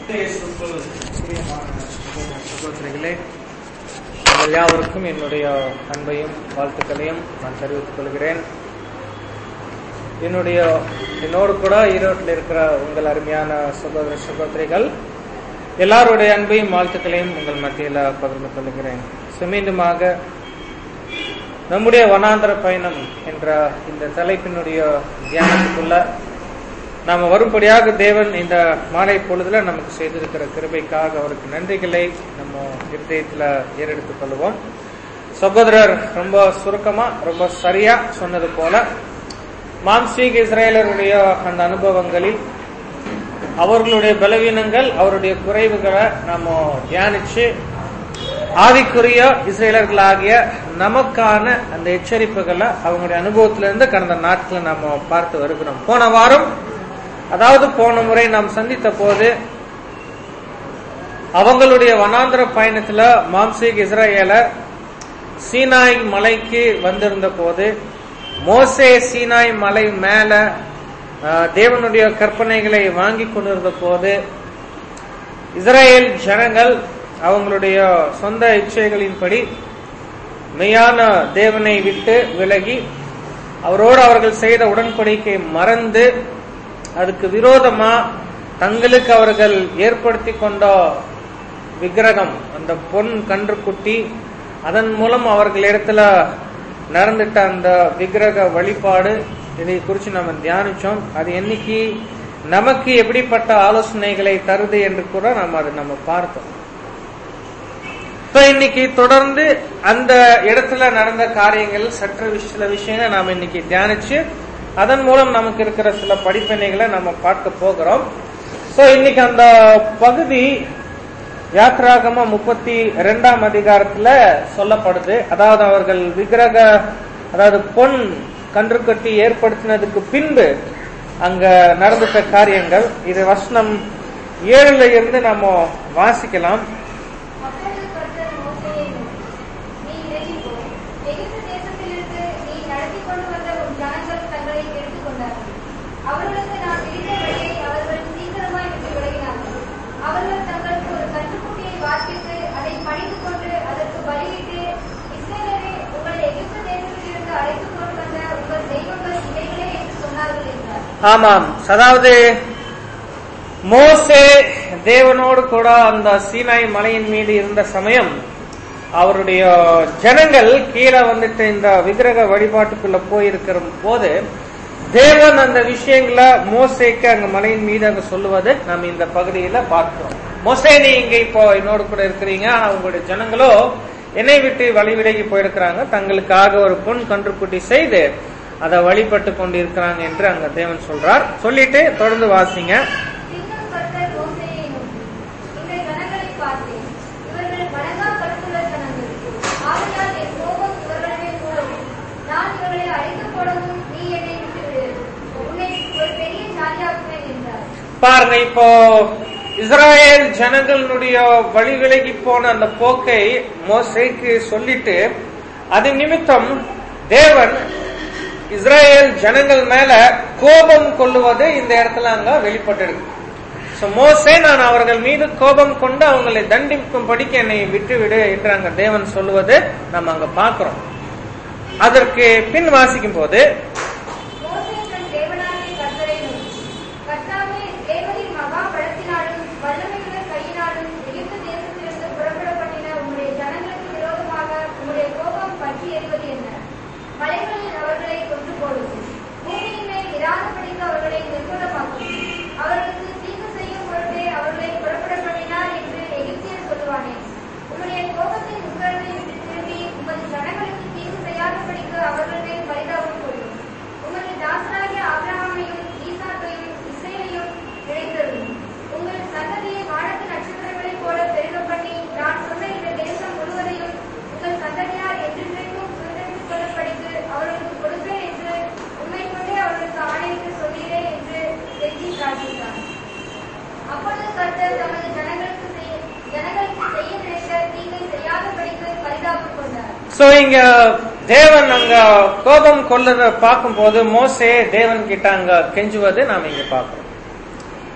இயேசுக்குள் பிரியமான சகோதர சகோதரிகளே உங்கள் யாவருக்கும் என்னுடைய அன்பையும் வாழ்த்துக்களையும் நான் தெரிவித்துக் கொள்கிறேன் என்னுடைய என்னோடு கூட ஈரோட்டில் இருக்கிற உங்கள் அருமையான சகோதர சகோதரிகள் எல்லாருடைய அன்பையும் வாழ்த்துக்களையும் உங்கள் மத்தியில் பகிர்ந்து கொள்கிறேன் மீண்டுமாக நம்முடைய வனாந்தர பயணம் என்ற இந்த தலைப்பினுடைய தியானத்துக்குள்ள நாம வரும்படியாக தேவன் இந்த மாலை பொழுதுல நமக்கு செய்திருக்கிற கிருபைக்காக அவருக்கு நன்றிகளை நம்ம இருதயத்துல ஏறெடுத்துக் கொள்வோம் சகோதரர் ரொம்ப சுருக்கமா ரொம்ப சரியா சொன்னது போல மாம்சீக் இஸ்ரேலருடைய அந்த அனுபவங்களில் அவர்களுடைய பலவீனங்கள் அவருடைய குறைவுகளை நாம தியானிச்சு ஆவிக்குரிய இஸ்ரேலர்களாகிய நமக்கான அந்த எச்சரிப்புகளை அவங்களுடைய அனுபவத்திலிருந்து கடந்த நாட்களை நாம பார்த்து வருகிறோம் போன வாரம் அதாவது போன முறை நாம் சந்தித்த போது அவங்களுடைய வனாந்திர பயணத்துல மாம்சீக் இஸ்ரேலர் சீனாய் மலைக்கு வந்திருந்த போது மோசே சீனாய் மலை மேல தேவனுடைய கற்பனைகளை வாங்கி கொண்டிருந்த போது இஸ்ரேல் ஜனங்கள் அவங்களுடைய சொந்த இச்சைகளின்படி மெய்யான தேவனை விட்டு விலகி அவரோடு அவர்கள் செய்த உடன்படிக்கை மறந்து அதுக்கு விரோதமா தங்களுக்கு அவர்கள் ஏற்படுத்தி கொண்ட விக்கிரகம் அந்த பொன் கன்றுக்குட்டி அதன் மூலம் அவர்கள் இடத்துல நடந்துட்ட அந்த விக்கிரக வழிபாடு இதை குறித்து நம்ம தியானிச்சோம் அது என்னைக்கு நமக்கு எப்படிப்பட்ட ஆலோசனைகளை தருது என்று கூட நம்ம அதை நம்ம பார்த்தோம் இன்னைக்கு தொடர்ந்து அந்த இடத்துல நடந்த காரியங்கள் சற்று சில விஷயங்களை நாம இன்னைக்கு தியானிச்சு அதன் மூலம் நமக்கு இருக்கிற சில படிப்பினைகளை நம்ம பார்க்க போகிறோம் சோ இன்னைக்கு அந்த பகுதி யாத்ராகம முப்பத்தி இரண்டாம் அதிகாரத்துல சொல்லப்படுது அதாவது அவர்கள் விக்கிரக அதாவது பொன் கன்றுக்கட்டி ஏற்படுத்தினதுக்கு பின்பு அங்க நடந்துட்ட காரியங்கள் இது வசனம் ஏழுல இருந்து நம்ம வாசிக்கலாம் அவர்களுக்கு நான் விதித்த வழியை அவர்கள் சீக்கிரமாய் விட்டு விலகினார்கள் அவர்கள் தங்களுக்கு ஒரு கற்றுக்குட்டியை வாசித்து அதை பணிந்து கொண்டு அதற்கு பலியிட்டு இஸ்ரேலரே உங்களை எகிப்து தேசத்திலிருந்து அழைத்து கொண்டு வந்த உங்கள் தெய்வங்கள் இவைகளே என்று சொன்னார்கள் என்றார் ஆமாம் அதாவது மோசே தேவனோடு கூட அந்த சீனாய் மலையின் மீது இருந்த சமயம் அவருடைய ஜனங்கள் கீழே வந்துட்டு இந்த விக்கிரக வழிபாட்டுக்குள்ள போயிருக்கிற போது தேவன் அந்த விஷயங்களை மோசைக்கு அங்க மலையின் மீது அங்க சொல்லுவது நம்ம இந்த பகுதியில பார்க்கிறோம் மோசே நீ இங்க இப்போ என்னோடு கூட இருக்கிறீங்க ஆனா உங்களுடைய ஜனங்களோ என்னை விட்டு வழி விலகி போயிருக்கிறாங்க தங்களுக்காக ஒரு பொன் கன்றுக்குட்டி செய்து அதை வழிபட்டு கொண்டு இருக்கிறாங்க என்று அங்க தேவன் சொல்றார் சொல்லிட்டு தொடர்ந்து வாசிங்க பின்னும் கர்த்தர் மோசேயை நோக்கி, இந்த ஜனங்களை பார்த்தேன். இவர்கள் வணங்கா கருத்துள்ள ஜனங்கள். ஆகையால் என் கோபம் இவர்கள் மேல் மூளவும், நான் இவர்களை அழித்துப் போடவும் நீ என்னை விட்டுவிடு. உன்னை ஒரு பெரிய ஜாதியாக்குவேன் என்றார். பாருங்க இப்போ இஸ்ராயேல் ஜனங்களுடைய வழி விலகி போன அந்த போக்கை மோசைக்கு சொல்லிட்டு அது நிமித்தம் தேவன் இஸ்ராயேல் ஜனங்கள் மேல கோபம் கொள்ளுவது இந்த இடத்துல அங்க வெளிப்பட்டிருக்கு So, மோசே நான் அவர்கள் மீது கோபம் கொண்டு அவங்களை தண்டிக்கும்படிக்கு என்னை விட்டுவிடு என்று அங்க தேவன் சொல்லுவது நம்ம அங்க பார்க்கிறோம் அதற்கு பின் வாசிக்கும் போது மோசே தன் தேவனாகிய கர்த்தரை நோக்கி, கர்த்தாவே, தேவனின் மகா பலத்தினாலும் வல்லமையுள்ள கையினாலும் எகிப்து தேசத்திலிருந்து புறப்பட பண்ணின உம்முடைய ஜனங்களுக்கு விரோதமாக உம்முடைய கோபம் பற்றி எறிவது என்ன? மலைகளில் அவர்களை கொன்று போடுவது பூமியின் மேல் இராதபடிக்கு அவர்களை நிர்மூலமாக்கும் அவர்களுக்கு தீங்கு செய்யும் பொருட்டே அவர்களை புறப்பட பண்ணினார் என்று எகிப்தியர் சொல்லுவானே உம்முடைய கோபத்தின் உக்கரத்தை விட்டு திரும்பி உமது ஜனங்களுக்கு தீங்கு செய்யாதபடிக்கு அவர்கள் மேல் பரிதாபம் கொள்ளும் உமது தாசராகிய ஆபிரகாமையும் ஈசாக்கையும் இஸ்ரேலையும் நினைத்தருளும் உங்கள் சந்ததியை வானத்து நட்சத்திரங்களைப் போல பெருக பண்ணி நான் சொன்ன இந்த தேசம் முழுவதையும் உங்கள் சந்ததியார் என்றென்றைக்கும் சுதந்திரித்துக் கொள்ளப்படித்து அவர்களுக்கு கொடுப்பேன் என்று உண்மை கொண்டே அவர்களுக்கு ஆணையிட்டு சொல்கிறே என்று எண்ணி காட்டுகிறார் அப்பொழுது கர்த்தர் தமது ஜனங்களுக்கு செய்ய ஜனங்களுக்கு செய்ய நினைத்த தீங்கை செய்யாதபடிக்கு பரிதாபம் கொண்டார் சோ இங்க தேவன் அங்க கோபம் கொள்ளத பார்க்கும்போது மோசே தேவன் கிட்ட அங்க கெஞ்சுவது நாம இங்க பார்க்கிறோம்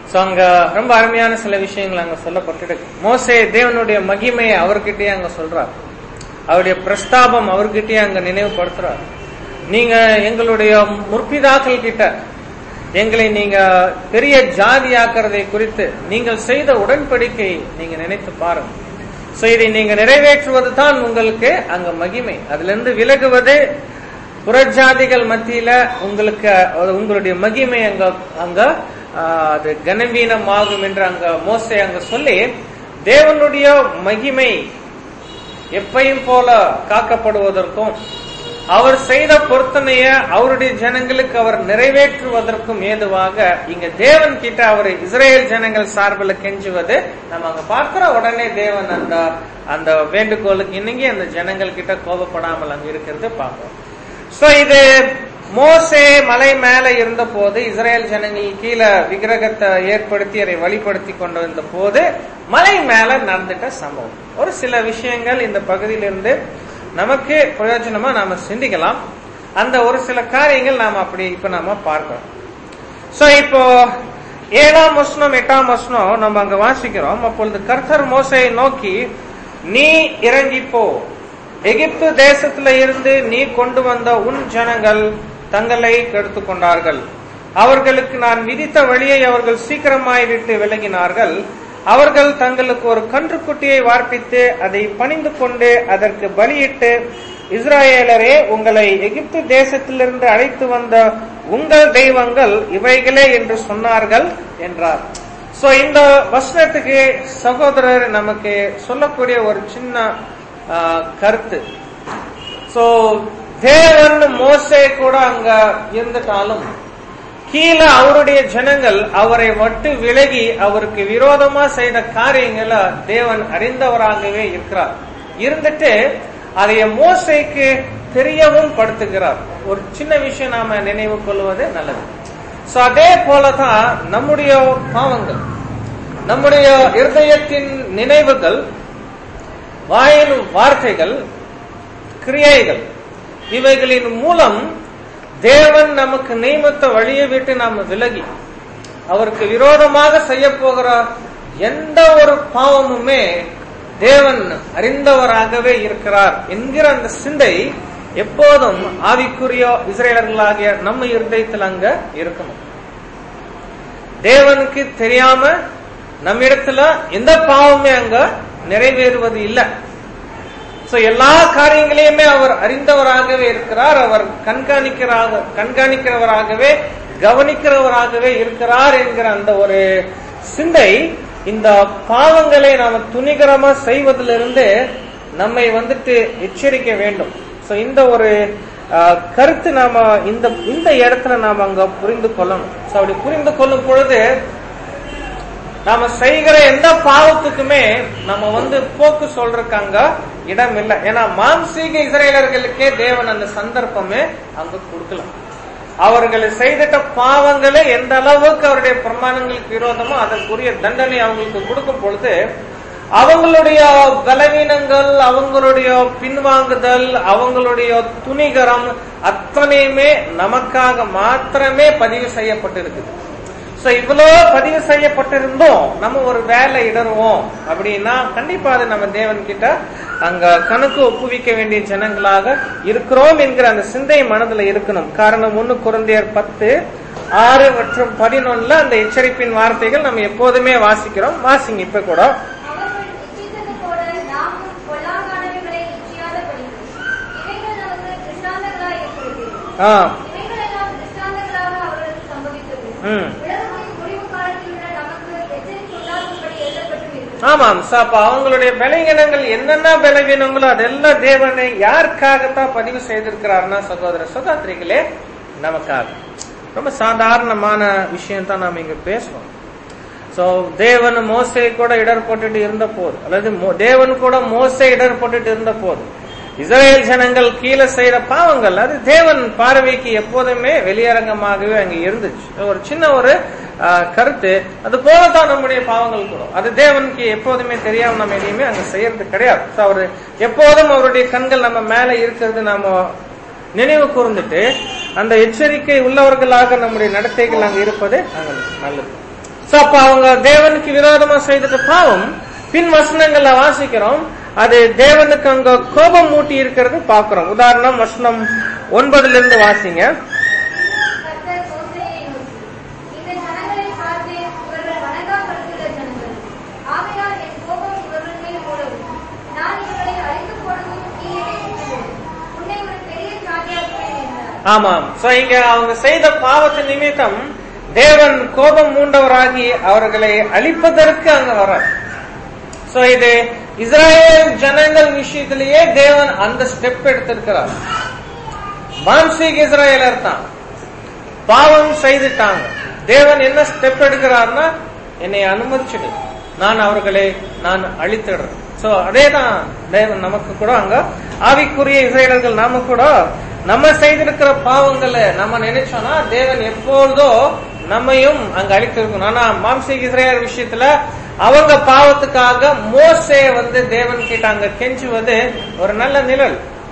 சோ அங்க ரொம்ப அருமையான சில விஷயங்கள் அங்க சொல்லப்பட்டிருக்கு மோசே தேவனுடைய மகிமையை அவர்கிட்டயே அங்க சொல்றார் அவருடைய பிரஸ்தாபம் அவர்கிட்டயே அங்க நினைவுபடுத்துறார் நீங்க எங்களுடைய முற்பிதாக்கள் கிட்ட எங்களை நீங்க பெரிய ஜாதியாக்குறதை குறித்து நீங்கள் செய்த உடன்படிக்கை நீங்க நினைத்து பாருங்க சோ இதை நீங்க நிறைவேற்றுவது தான் உங்களுக்கு அங்க மகிமை அதுல இருந்து விலகுவது புறஜாதிகள் மத்தியில உங்களுக்கு அது உங்களுடைய மகிமை அங்க அங்க ஆஹ், அது கனவீனமாகும் என்று அங்க மோசே அங்க சொல்லி தேவனுடைய மகிமை எப்பையும் போல காக்கப்படுவதற்கும் அவர் செய்த பொருத்தனைய அவருடைய ஜனங்களுக்கு அவர் நிறைவேற்றுவதற்கும் ஏதுவாக இங்க தேவன் கிட்ட அவர் இஸ்ரேல் ஜனங்கள் சார்பில் கெஞ்சுவது நம்ம அங்க பார்க்கிறோம் உடனே தேவன் அந்த அந்த வேண்டுகோளுக்கு இணங்கி அந்த ஜனங்கள் கிட்ட கோபப்படாமல் அங்க இருக்கிறது பார்க்கிறோம் சோ இது மோசே மலை மேல இருந்த போது இஸ்ரேல் ஜனங்கள் கீழே விக்கிரகத்தை ஏற்படுத்தி அதை வழிபடுத்தி கொண்டு வந்த போது மலை மேல நடந்துட்ட சம்பவம் ஒரு சில விஷயங்கள் இந்த பகுதியிலிருந்து நமக்கு பிரயோஜனமா நாம சிந்திக்கலாம் அந்த ஒரு சில காரியங்கள் நாம அப்படி இப்ப நாம பார்க்கிறோம் சோ இப்போ ஏழாம் வசனம் எட்டாம் வசனம் நம்ம அங்க வாசிக்கிறோம் அப்பொழுது கர்த்தர் மோசையை நோக்கி நீ இறங்கி போ எகிப்து தேசத்துல இருந்து நீ கொண்டு வந்த உன் ஜனங்கள் தங்களை கெடுத்து கொண்டார்கள் அவர்களுக்கு நான் விதித்த வழியை அவர்கள் சீக்கிரமாய் விட்டு விலகினார்கள் அவர்கள் தங்களுக்கு ஒரு கன்றுக்குட்டியை வார்ப்பித்து அதை பணிந்து கொண்டு அதற்கு பலியிட்டு இஸ்ராயேலரே உங்களை எகிப்து தேசத்திலிருந்து அழைத்து வந்த உங்கள் தெய்வங்கள் இவைகளே என்று சொன்னார்கள் என்றார் சோ இந்த வசனத்துக்கு சகோதரர் நமக்கு சொல்லக்கூடிய ஒரு சின்ன ஆ, கருத்து சோ தேவன் மோசே கூட அங்க இருந்துட்டாலும் கீழே அவருடைய ஜனங்கள் அவரை விட்டு விலகி அவருக்கு விரோதமா செய்த காரியங்களை தேவன் அறிந்தவராகவே இருக்கிறார் இருந்துட்டு அதைய மோசைக்கு தெரியவும் படுத்துகிறார் ஒரு சின்ன விஷயம் நாம நினைவு கொள்வது நல்லது சோ அதே போலதான் நம்முடைய பாவங்கள் நம்முடைய இருதயத்தின் நினைவுகள் வாயின் வார்த்தைகள் கிரியைகள் இவைகளின் மூலம் தேவன் நமக்கு நியமித்த வழியை விட்டு நாம் விலகி அவருக்கு விரோதமாக செய்ய போகிற எந்த ஒரு பாவமுமே தேவன் அறிந்தவராகவே இருக்கிறார் என்கிற அந்த சிந்தை எப்போதும் ஆவிக்குரிய இஸ்ரேலர்களாகிய நம்ம இருதயத்தில் அங்க இருக்கணும் தேவனுக்கு தெரியாம நம்ம இடத்துல எந்த பாவமே அங்க நிறைவேறுவது இல்லை சோ எல்லா காரியங்களையுமே அவர் அறிந்தவராகவே இருக்கிறார் அவர் கண்காணிக்கிறாக கண்காணிக்கிறவராகவே கவனிக்கிறவராகவே இருக்கிறார் என்கிற அந்த ஒரு சிந்தை இந்த பாவங்களை நாம துணிகரமா செய்வதிலிருந்து நம்மை வந்துட்டு எச்சரிக்க வேண்டும் சோ இந்த ஒரு ஆஹ், கருத்து நாம இந்த இந்த இடத்துல நாம அங்க புரிந்து கொள்ளணும் சோ அப்படி புரிந்து கொள்ளும் பொழுது நாம செய்கிற எந்த பாவத்துக்குமே நம்ம வந்து போக்கு சொல்றதுக்கு அங்க இடம் இல்லை ஏன்னா மாம்சீக இஸ்ரேலர்களுக்கே தேவன் அந்த சந்தர்ப்பமே அங்க கொடுக்கல அவர்கள் செய்திட்ட பாவங்களே எந்த அளவுக்கு அவருடைய பிரமாணங்களுக்கு விரோதமோ அதற்குரிய தண்டனை அவங்களுக்கு கொடுக்கும் பொழுது அவங்களுடைய பலவீனங்கள் அவங்களுடைய பின்வாங்குதல் அவங்களுடைய துணிகரம் அத்தனையுமே நமக்காக மாத்திரமே பதிவு செய்யப்பட்டிருக்குது சோ இவ்வளோ பதிவு செய்யப்பட்டிருந்தோம் நம்ம ஒரு வேலை இடருவோம் அப்படின்னா கண்டிப்பா அது நம்ம தேவன் கிட்ட அங்க கணக்கு ஒப்புவிக்க வேண்டிய ஜனங்களாக இருக்கிறோம் என்கிற அந்த சிந்தை மனதுல இருக்கணும் காரணம் ஒண்ணு குழந்தையர் பத்து ஆறு மற்றும் பதினொன்னுல அந்த எச்சரிப்பின் வார்த்தைகள் நம்ம எப்போதுமே வாசிக்கிறோம் வாசிங்க இப்ப கூட அவர்கள் இச்சித்தது போல நாமும் பொல்லாங்கானவைகளை இச்சியாதபடிக்கு இவைகள் நமக்கு திருஷ்டாந்தங்களாய் இருக்கிறது ஆ, இவைகளெல்லாம் திருஷ்டாந்தங்களாக அவர்களுக்கு சம்பவித்தது ம். உலகத்தின் முடிவு காலத்தில் உள்ள நமக்கு எச்சரிக்கை உண்டாகும்படி எழுதப்பட்டு இருக்கிறது ஆமாம் சோ அப்ப அவங்களுடைய பலவீனங்கள் என்னென்ன பலவீனங்களோ அதெல்லாம் தேவனை யாருக்காகத்தான் பதிவு செய்திருக்கிறார்னா சகோதர சகோதரிகளே நமக்காக ரொம்ப சாதாரணமான விஷயம் தான் நாம இங்க பேசுறோம் சோ தேவன் மோசை கூட இடர் போட்டுட்டு இருந்த போது அல்லது மோ- தேவன் கூட மோசை இடர் போட்டுட்டு இருந்த போது இஸ்ரேல் ஜனங்கள் கீழே செய்யற பாவங்கள் அது தேவன் பார்வைக்கு எப்போதுமே வெளியரங்கமாகவே அங்க இருந்துச்சு ஒரு சின்ன ஒரு ஆ, கருத்து அது போலதான் நம்முடைய பாவங்கள் கூட அது தேவனுக்கு எப்போதுமே தெரியாம நம்ம எதையுமே அங்க செய்யறது கிடையாது So, அவரு எப்போதும் அவருடைய கண்கள் நம்ம மேல இருக்கிறது நாம நினைவு கூர்ந்துட்டு அந்த எச்சரிக்கை உள்ளவர்களாக நம்முடைய நடத்தைகள் அங்க இருப்பது அங்க நல்லது சோ அப்ப அவங்க தேவனுக்கு விரோதமா செய்தது பாவம் பின் வசனங்கள்ல வாசிக்கிறோம் அது தேவனுக்கு அங்க கோபம் மூட்டி இருக்கிறது பாக்குறோம் உதாரணம் வசனம் ஒன்பதுல இருந்து வாசிங்க கர்த்தர் மோசேயை நோக்கி, இந்த ஜனங்களை பார்த்து, இவர்கள் வணங்காமற்கிற ஜனங்கள். ஆகையால் என் கோபம் இவர்கள் மேல் மூளவும், நான் இவர்களை அழித்துப் போடவும் நீ என்னை விட்டுவிடு. உன்னை ஒரு பெரிய ஜாதியாக்குவேன் என்றார். ஆமாம் சோ இங்க அவங்க செய்த பாவத்தின் நிமித்தம் தேவன் கோபம் மூண்டவராகி அவர்களை அழிப்பதற்கு அங்க வர சோ இது இஸ்ராயேல் ஜனங்கள் விஷயத்திலேயே தேவன் அந்த ஸ்டெப் எடுத்திருக்கிறார் மாம்சீக இஸ்ராயலர் தான் பாவம் செய்துட்டாங்க தேவன் என்ன ஸ்டெப் எடுக்கிறார்னா என்னை அனுமதிச்சிடு நான் அவர்களை நான் அழித்திடுறேன் சோ அதேதான் தேவன் நமக்கு கூட அங்க ஆவிக்குரிய இசையர்கள் நாம கூட நம்ம செய்திருக்கிற பாவங்களை நம்ம நினைச்சோம்னா தேவன் எப்பொழுதோ நம்மையும் அங்க அழித்திருக்கணும் ஆனா மாம்சீக இஸ்ரேலர் விஷயத்துல அவங்க பாவத்துக்காக மோசே வந்து தேவன் கிட்ட அங்க கெஞ்சுவது ஒரு நல்ல நிழல்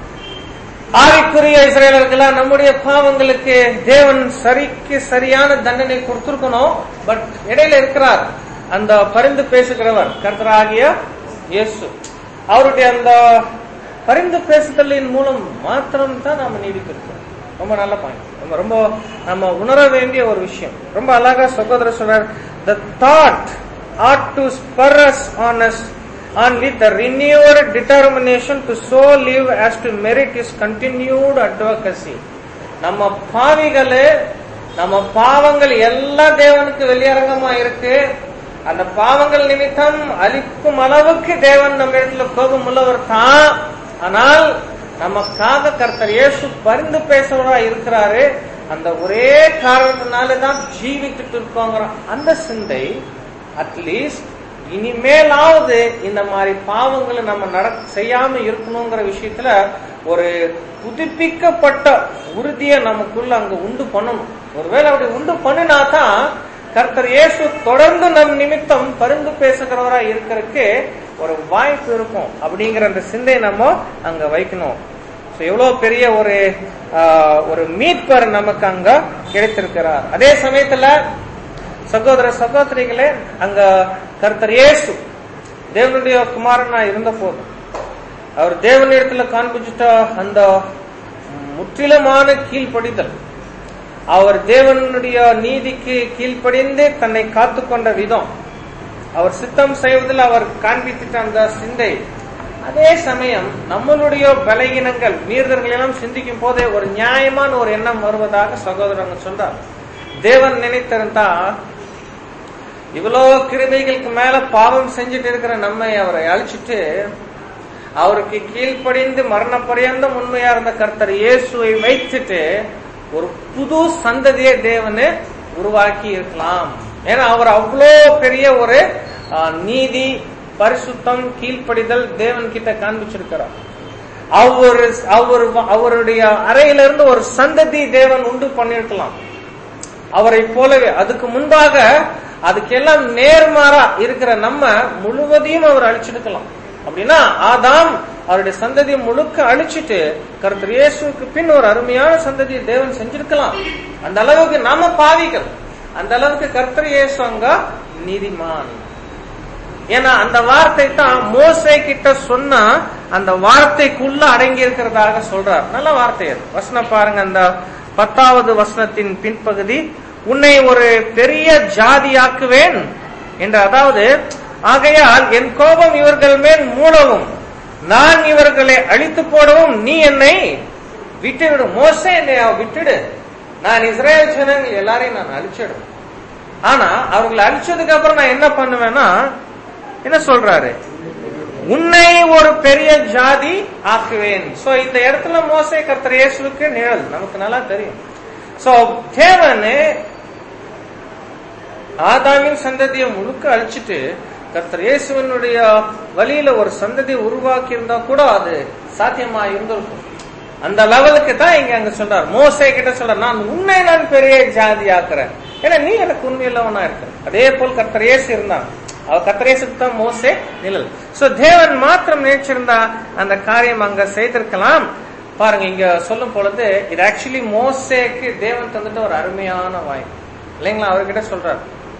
ஆவிக்குரிய இஸ்ரேலர்களா நம்முடைய பாவங்களுக்கு தேவன் சரிக்கு சரியான தண்டனை கொடுத்திருக்கணும் பட் இடையில இருக்கிறார் அந்த பரிந்து பேசுகிறவர் கர்த்தராகிய இயேசு அவருடைய அந்த பரிந்து பேசுதலின் மூலம் மாத்திரம் தான் நாம நீடித்திருக்கோம் ரொம்ப நல்ல பாயிண்ட் ரொம்ப ரொம்ப நம்ம உணர வேண்டிய ஒரு விஷயம் ரொம்ப அழகா சகோதர சொல்றார் the thought ought to spur us on us on with the renewed determination to so live as to merit his continued advocacy நம்ம பாவிகளே நம்ம பாவங்கள் எல்லா தேவனுக்கு வெளியரங்கமா இருக்கு அந்த பாவங்கள் நிமித்தம் அழிக்கும் அளவுக்கு தேவன் நம்ம இடத்துல கோபம் உள்ளவர் தான் ஆனால் நமக்காக கர்த்தர் இயேசு பரிந்து பேசுறவரா இருக்கிறாரு அந்த ஒரே காரணத்தினால தான் ஜீவித்துட்டு இருக்கோங்கிற அந்த சிந்தை அட்லீஸ்ட் இனிமேலாவது இந்த மாதிரி பாவங்களை நம்ம நட செய்யாம இருக்கணுங்கிற விஷயத்துல ஒரு புதுப்பிக்கப்பட்ட உறுதியை நமக்குள்ள அங்க உண்டு பண்ணணும் ஒருவேளை அப்படி உண்டு பண்ணினா தான் கர்த்தர் இயேசு தொடர்ந்து நம் நிமித்தம் பரிந்து பேசுகிறவரா இருக்கிறதுக்கு ஒரு வாய்ப்பு இருக்கும் அப்படிங்கிற அந்த சிந்தை நம்ம அங்க வைக்கணும் So, எவ்வளவு பெரிய ஒரு ஆஹ், ஒரு மீட்பர் நமக்கு அங்க கிடைத்திருக்கிறார் அதே சமயத்துல சகோதர சகோதரிகளே அங்க கர்த்தர் இயேசு தேவனுடைய குமாரனா இருந்த போது அவர் தேவனிடத்துல காண்பிச்சுட்ட அந்த முற்றிலுமான கீழ்ப்படிதல் அவர் தேவனுடைய நீதிக்கு கீழ்ப்படிந்து தன்னை காத்துக்கொண்ட விதம் அவர் சித்தம் செய்வதில் அவர் காண்பித்துட்ட அந்த சிந்தை அதே சமயம் நம்மளுடைய பலகீனங்கள் மீறுதல்கள் எல்லாம் சிந்திக்கும் போதே ஒரு நியாயமான ஒரு எண்ணம் வருவதாக சகோதரங்க சொல்றார் தேவன் நினைத்திருந்தா இவ்வளோ கிருபைகளுக்கு மேல பாவம் செஞ்சுட்டு இருக்கிற நம்மை அவரை அழிச்சிட்டு அவருக்கு கீழ்ப்படிந்து மரண பரியந்தம் உண்மையா இருந்த கர்த்தர் இயேசுவை வைத்துட்டு ஒரு புது சந்ததியை தேவனு உருவாக்கி இருக்கலாம் ஏன்னா அவர் அவ்வளோ பெரிய ஒரு ஆ, நீதி பரிசுத்தம் கீழ்ப்படிதல் தேவன் கிட்ட காண்பிச்சிருக்கிறார் அவர் அவர் அவருடைய அறையிலிருந்து ஒரு சந்ததி தேவன் உண்டு பண்ணிருக்கலாம் அவரை போலவே அதுக்கு முன்பாக அதுக்கெல்லாம் நேர்மாறா இருக்கிற நம்ம முழுவதையும் அவர் அழிச்சிருக்கலாம் அப்படின்னா ஆதாம் அவருடைய சந்ததியை முழுக்க அழிச்சிட்டு கர்த்தர் இயேசுவுக்கு பின் ஒரு அருமையான சந்ததியை தேவன் செஞ்சிருக்கலாம் அந்த அளவுக்கு நாம பாவிகள் அந்த அளவுக்கு கர்த்தர் இயேசு அங்க நீதிமான் ஏன்னா அந்த வார்த்தை தான் மோசே கிட்ட சொன்னா அந்த வார்த்தைக்குள்ள அடங்கி இருக்கிறதாக சொல்றார் நல்ல வார்த்தை அது வசனம் பாருங்க அந்த பத்தாவது வசனத்தின் பின்பகுதி உன்னை ஒரு பெரிய ஜாதியாக்குவேன் என்று அதாவது ஆகையால் என் கோபம் இவர்கள் மேல் மூடவும் நான் இவர்களை அழித்து போடவும் நீ என்னை விட்டுவிடு மோசே என்னை விட்டுடு நான் இஸ்ரேல் ஜனங்கள் எல்லாரையும் நான் அழிச்சிடுவேன் ஆனா அவர்களை அழிச்சதுக்கு அப்புறம் நான் என்ன பண்ணுவேன்னா என்ன சொல்றாரு உன்னை ஒரு பெரிய ஜாதி ஆக்குவேன் சோ இந்த இடத்துல மோசே கர்த்தர் இயேசுவுக்கு நிழல் நமக்கு நல்லா தெரியும் சோ தேவனு ஆதாமின் சந்ததியை முழுக்க அழிச்சிட்டு கர்த்தர் இயேசுவனுடைய வழியில ஒரு சந்ததியை உருவாக்கி இருந்தா கூட அது சாத்தியமா இருந்திருக்கும் அந்த லெவலுக்கு தான் இங்க அங்க சொல்றார் மோசே கிட்ட சொல்ற நான் உன்னை நான் பெரிய ஜாதி ஆக்குறேன் ஏன்னா நீ எனக்கு உண்மையில்லவனா இருக்க அதே போல் கர்த்தர் இயேசு இருந்தான் அவர் கத்திரேசுக்கு தான் மோசே நிழல் சோ தேவன் மாத்திரம் நினைச்சிருந்தா அந்த காரியம் அங்க செய்திருக்கலாம் பாருங்க இங்க சொல்லும் பொழுது இது ஆக்சுவலி மோசேக்கு தேவன் தந்துட்டு ஒரு அருமையான வாய்ப்பு இல்லைங்களா அவர்கிட்ட சொல்றாரு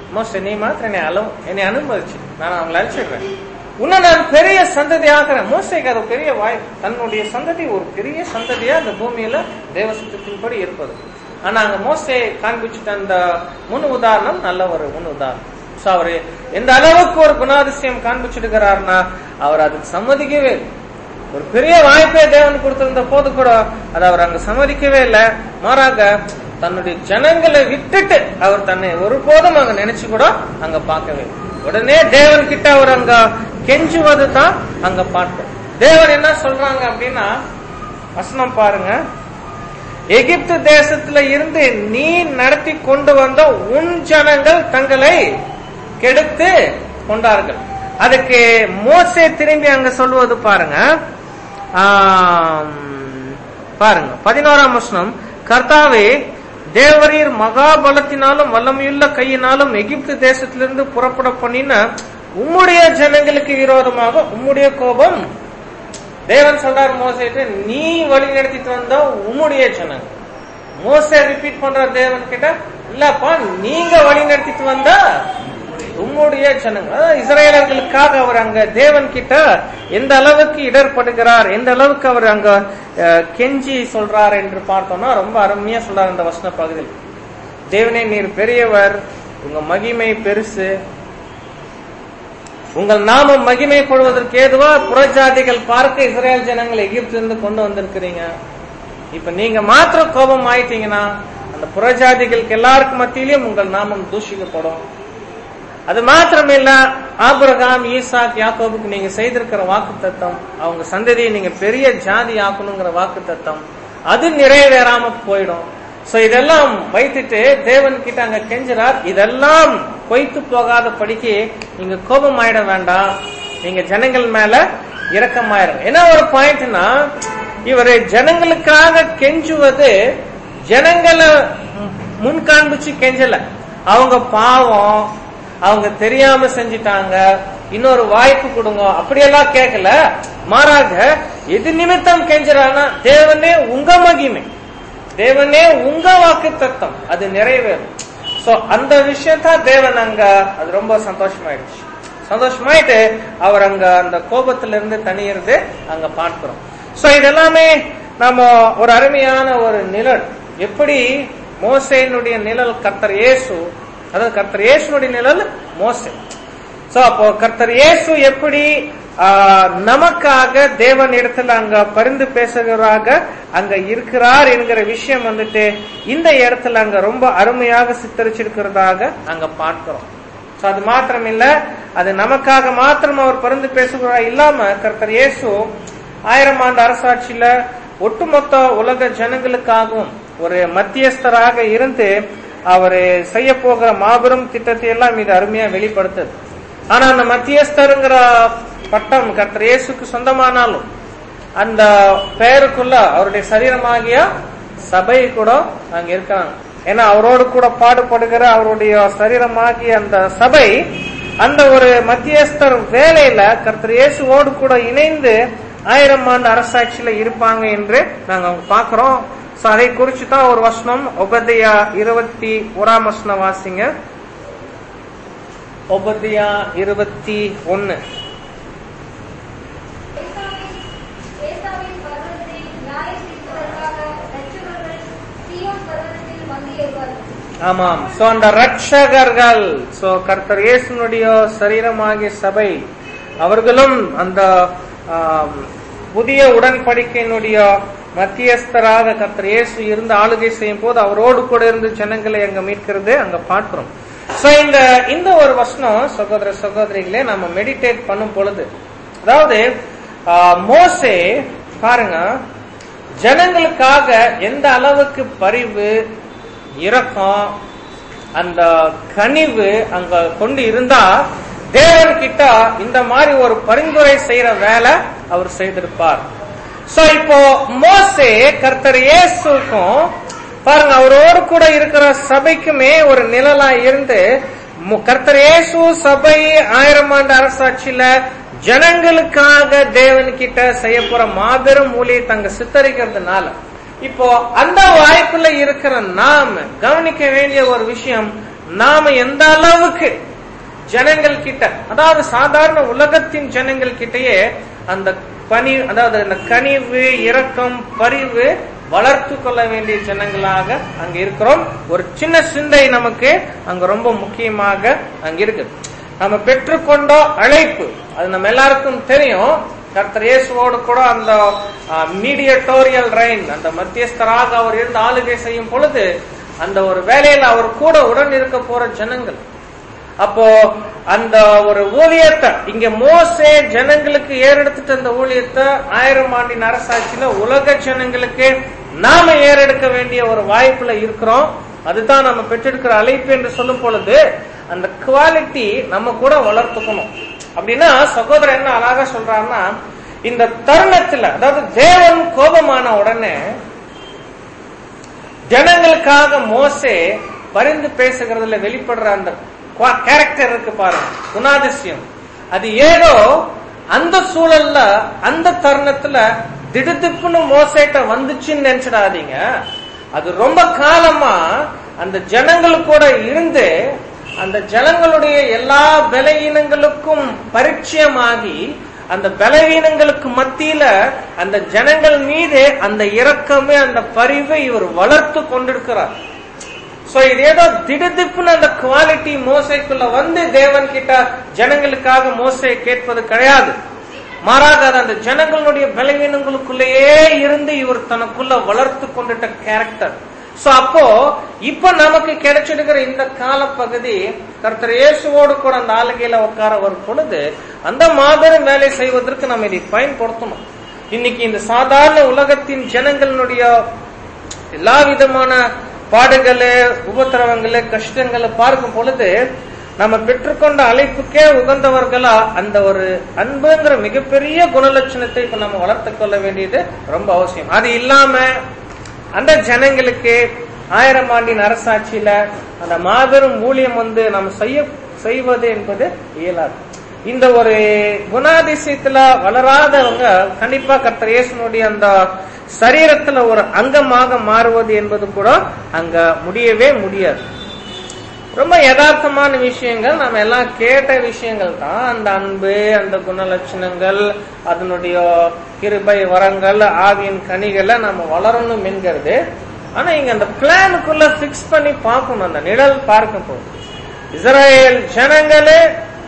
மோச நீ மாத்திரம் என்னை அளவு என்னை அனுமதிச்சு நான் அவங்களை அழிச்சிடுறேன் இன்னும் நான் பெரிய சந்ததி ஆகிறேன் மோசைக்கு அது பெரிய வாய் தன்னுடைய சந்ததி ஒரு பெரிய சந்ததியா அந்த பூமியில தேவசத்தின்படி இருப்பது ஆனா அங்க மோசை காண்பிச்சுட்ட அந்த முன் உதாரணம் நல்ல ஒரு முன் உதாரணம் சோ அவரு எந்த அளவுக்கு ஒரு குணாதிசயம் காண்பிச்சிருக்கிறாருன்னா அவர் அதுக்கு சம்மதிக்கவே இல்லை ஒரு பெரிய வாய்ப்பே தேவன் கொடுத்திருந்த போது கூட அதை அவர் அங்க சம்மதிக்கவே இல்லை மாறாக தன்னுடைய ஜனங்களை விட்டுட்டு அவர் தன்னை ஒருபோதும் அங்க நினைச்சு கூட அங்க பார்க்கவே இல்லை. உடனே தேவன் கிட்ட அவர் அங்க கெஞ்சுவது தான் அங்க பார்ப்போம் தேவன் என்ன சொல்றாங்க அப்படின்னா வசனம் பாருங்க எகிப்து தேசத்துல இருந்து நீ நடத்தி கொண்டு வந்த உன் ஜனங்கள் தங்களை கெடுத்து கொண்டார்கள் அதுக்கு மோசே திரும்பி அங்க சொல்லுவது பாருங்க ஆம், பாருங்க பதினோராம் வசனம் கர்த்தாவே தேவரீர் மகாபலத்தினாலும் வல்லமையுள்ள கையினாலும் எகிப்து தேசத்திலிருந்து புறப்பட பண்ணின உம்முடைய ஜனங்களுக்கு விரோதமாக உம்முடைய கோபம் தேவன் சொல்றாரு மோசைட்டு நீ வழி நடத்திட்டு வந்த உம்முடைய ஜனங்கள் மோசே ரிப்பீட் பண்ற தேவன் கிட்ட இல்லப்பா நீங்க வழி நடத்திட்டு வந்த உம்முடைய ஜனங்கள் அதாவது இஸ்ரேலர்களுக்காக அவர் அங்க தேவன் கிட்ட எந்த அளவுக்கு இடர்படுகிறார் எந்த அளவுக்கு அவர் அங்க அஹ், கெஞ்சி சொல்றார் என்று பார்த்தோம்னா ரொம்ப அருமையா சொல்றார் இந்த வசன பகுதியில் தேவனே நீர் பெரியவர் உங்க மகிமை பெருசு உங்கள் நாமம் மகிமைப்படுவதற்கு ஏதுவா புறஜாதிகள் பார்க்க இஸ்ரேல் ஜனங்களை எகிப்திலிருந்து கொண்டு வந்திருக்கிறீங்க இப்ப நீங்க மாத்திரம் கோபம் ஆயிட்டீங்கன்னா அந்த புறஜாதிகளுக்கு எல்லாருக்கும் மத்தியிலும் உங்கள் நாமம் தூஷிக்கப்படும் அது மாத்திரம் இல்ல ஆபிரகாம் ஈசாக் யாக்கோபுக்கு நீங்க செய்திருக்கிற வாக்கு தத்தம் அவங்க சந்ததியை நீங்க பெரிய ஜாதி ஆக்கணுங்கிற வாக்கு தத்தம் அது நிறைவேறாம போயிடும் சோ இதெல்லாம் வைத்துட்டு தேவன் கிட்ட அங்க கெஞ்சுறார் இதெல்லாம் பொய்த்து போகாத படிக்கு நீங்க கோபம் ஆயிட வேண்டாம் நீங்க ஜனங்கள் மேல இரக்கமாயிரும் என்ன ஒரு பாயிண்ட்னா இவரு ஜனங்களுக்காக கெஞ்சுவது ஜனங்களை முன் காண்பிச்சு கெஞ்சல அவங்க பாவம் அவங்க தெரியாம செஞ்சிட்டாங்க இன்னொரு வாய்ப்பு கொடுங்க அப்படியெல்லாம் கேட்கல மாறாக எது நிமித்தம் கெஞ்சுறான்னா தேவனே உங்க மகிமை தேவனே உங்க வாக்கு தத்தம் அது நிறைவேறும் சோ அந்த விஷயத்தா தேவன் அங்க அது ரொம்ப சந்தோஷமாயிடுச்சு சந்தோஷமாயிட்டு அவர் அங்க அந்த கோபத்துல இருந்து தனியிருந்து அங்க பார்க்கிறோம் சோ இதெல்லாமே நம்ம ஒரு அருமையான ஒரு நிழல் எப்படி மோசையினுடைய நிழல் கர்த்தர் இயேசு அதாவது கர்த்தர் இயேசுனுடைய நிழல் மோசே சோ அப்போ கர்த்தர் இயேசு எப்படி ஆ, நமக்காக தேவன் இடத்துல அங்க பரிந்து பேசுகிறாக அங்க இருக்கிறார் என்கிற விஷயம் வந்துட்டு இந்த இடத்துல அங்க ரொம்ப அருமையாக சித்தரிச்சிருக்கிறதாக அங்க பார்க்கிறோம் சோ அது மாத்திரம் இல்ல அது நமக்காக மாத்திரம் அவர் பரிந்து பேசுகிறார் இல்லாம கர்த்தர் இயேசு ஆயிரம் ஆண்டு அரசாட்சியில ஒட்டுமொத்த உலக ஜனங்களுக்காகவும் ஒரு மத்தியஸ்தராக இருந்து அவர் செய்ய போகிற மாபெரும் திட்டத்தை எல்லாம் இது அருமையா வெளிப்படுத்துது ஆனா அந்த மத்தியஸ்தருங்கிற பட்டம் கர்த்தர் இயேசுக்கு சொந்தமானாலும் அந்த பெயருக்குள்ள அவருடைய சரீரமாகிய சபை கூட அங்க இருக்காங்க ஏன்னா அவரோடு கூட பாடுபடுகிற அவருடைய சரீரமாகிய அந்த சபை அந்த ஒரு மத்தியஸ்தர் வேலையில கர்த்தர் இயேசுவோடு கூட இணைந்து ஆயிரம் ஆண்டு அரசாட்சியில இருப்பாங்க என்று நாங்க அவங்க பாக்குறோம் சோ அதை குறிச்சு தான் ஒரு வசனம் ஒபதியா இருபத்தி ஓராம் வசனம் வாசிங்க ஒபதியா இருபத்தி ஒன்னு ஏசாவின் ஏசாவின் பர்வதத்தை நியாயம் தீர்ப்பதற்காக இரட்சகர்கள் சீயோன் பர்வதத்தில் வந்து ஏறுவார்கள். ஆமாம் சோ அந்த ரட்சகர்கள் சோ கர்த்தர் இயேசுனுடைய சரீரமாகிய சபை அவர்களும் அந்த ஆம், புதிய உடன்படிக்கையினுடைய மத்தியஸ்தராக கர்த்தர் இயேசு இருந்து ஆளுகை செய்யும் போது அவரோடு கூட இருந்து ஜனங்களை அங்க மீட்கிறது அங்க பார்க்கிறோம் சோ இந்த இந்த ஒரு வசனம் சகோதர சகோதரிகளே நம்ம மெடிடேட் பண்ணும் பொழுது அதாவது ஆ, மோசே பாருங்க ஜனங்களுக்காக எந்த அளவுக்கு பரிவு இரக்கம் அந்த கனிவு அங்க கொண்டு இருந்தா தேவன் கிட்ட இந்த மாதிரி ஒரு பரிந்துரை செய்யற வேலை அவர் செய்திருப்பார் சோ இப்போ மோசே கர்த்தர் இயேசுக்கும் பாருங்க அவரோடு கூட இருக்கிற சபைக்குமே ஒரு நிழலா இருந்து மு- கர்த்தர் இயேசு சபை ஆயிரம் ஆண்டு அரசாட்சியில ஜனங்களுக்காக தேவன் கிட்ட செய்ய போற மாபெரும் ஊழியத்தை அங்க சித்தரிக்கிறதுனால இப்போ அந்த வாய்ப்புல இருக்கிற நாம கவனிக்க வேண்டிய ஒரு விஷயம் நாம எந்த அளவுக்கு ஜனங்கள் கிட்ட அதாவது சாதாரண உலகத்தின் ஜனங்கள் கிட்டயே அந்த பணி அதாவது அந்த கனிவு இரக்கம் பரிவு வளர்த்து கொள்ள வேண்டிய ஜனங்களாக அங்க இருக்கிறோம் ஒரு சின்ன சிந்தை நமக்கு அங்க ரொம்ப முக்கியமாக அங்க இருக்கு நம்ம பெற்றுக்கொண்ட அழைப்பு அது நம்ம எல்லாருக்கும் தெரியும் கர்த்தர் இயேசுவோடு கூட அந்த மீடியட்டோரியல் ரைன் அந்த மத்தியஸ்தராக அவர் இருந்து ஆளுகை செய்யும் பொழுது அந்த ஒரு வேலையில அவர் கூட உடன் இருக்க போற ஜனங்கள் அப்போ அந்த ஒரு ஊழியத்தை இங்க மோசே ஜனங்களுக்கு ஏறெடுத்துட்டு அந்த ஊழியத்தை ஆயிரம் ஆண்டின் அரசாட்சியில உலக ஜனங்களுக்கு நாம ஏறெடுக்க வேண்டிய ஒரு வாய்ப்புல இருக்கிறோம் அதுதான் நம்ம பெற்றெடுக்கிற அழைப்பு என்று சொல்லும் பொழுது அந்த குவாலிட்டி நம்ம கூட வளர்த்துக்கணும் அப்படின்னா சகோதரர் என்ன அழகா சொல்றாருன்னா இந்த தருணத்துல அதாவது தேவன் கோபமான உடனே ஜனங்களுக்காக மோசே பரிந்து பேசுகிறதுல வெளிப்படுற அந்த கேரக்டர் இருக்கு பாருங்க குணாதிசயம் அது ஏதோ அந்த சூழல்ல அந்த தருணத்துல திடுதிப்புன்னு மோசேட்ட வந்துச்சுன்னு நினைச்சிடாதீங்க அது ரொம்ப காலமா அந்த ஜனங்கள் கூட இருந்து அந்த ஜனங்களுடைய எல்லா பலவீனங்களுக்கும் பரிச்சயமாகி அந்த பலவீனங்களுக்கு மத்தியில அந்த ஜனங்கள் மீது அந்த இரக்கமே அந்த பரிவை இவர் வளர்த்து கொண்டிருக்கிறார் சோ இது ஏதோ திடுதிப்புன்னு அந்த குவாலிட்டி மோசைக்குள்ள வந்து தேவன் கிட்ட ஜனங்களுக்காக மோசை கேட்பது கிடையாது மாறாக அது அந்த ஜனங்களுடைய பலவீனங்களுக்குள்ளேயே இருந்து இவர் தனக்குள்ள வளர்த்து கொண்டுட்ட கேரக்டர் சோ அப்போ இப்ப நமக்கு கிடைச்சிருக்கிற இந்த காலப்பகுதி கர்த்தர் இயேசுவோடு கூட அந்த ஆளுகையில உட்கார வரும் பொழுது அந்த மாபெரும் வேலை செய்வதற்கு நம்ம இதை பயன்படுத்தணும் இன்னைக்கு இந்த சாதாரண உலகத்தின் ஜனங்களுடைய எல்லா விதமான பாடுகளு உபத்திரவங்களு கஷ்டங்களை பார்க்கும் பொழுது நம்ம பெற்றுக்கொண்ட அழைப்புக்கே உகந்தவர்களா அந்த ஒரு அன்புங்கிற மிகப்பெரிய குணலட்சணத்தை இப்ப நம்ம வளர்த்து கொள்ள வேண்டியது ரொம்ப அவசியம் அது இல்லாம அந்த ஜனங்களுக்கு ஆயிரம் ஆண்டின் அரசாட்சியில அந்த மாபெரும் ஊழியம் வந்து நம்ம செய்ய செய்வது என்பது இயலாது இந்த ஒரு குணாதிசயத்துல வளராதவங்க கண்டிப்பா கர்த்தர் இயேசுனுடைய அந்த சரீரத்துல ஒரு அங்கமாக மாறுவது என்பது கூட அங்க முடியவே முடியாது ரொம்ப யதார்த்தமான விஷயங்கள் நம்ம எல்லாம் கேட்ட விஷயங்கள் தான் அந்த அன்பு அந்த குணலட்சணங்கள் அதனுடைய கிருபை வரங்கள் ஆவியின் கனிகளை நம்ம வளரணும் என்கிறது ஆனா இங்க அந்த பிளானுக்குள்ள பிக்ஸ் பண்ணி பார்க்கணும் அந்த நிழல் பார்க்கும் போது இஸ்ரேல் ஜனங்களே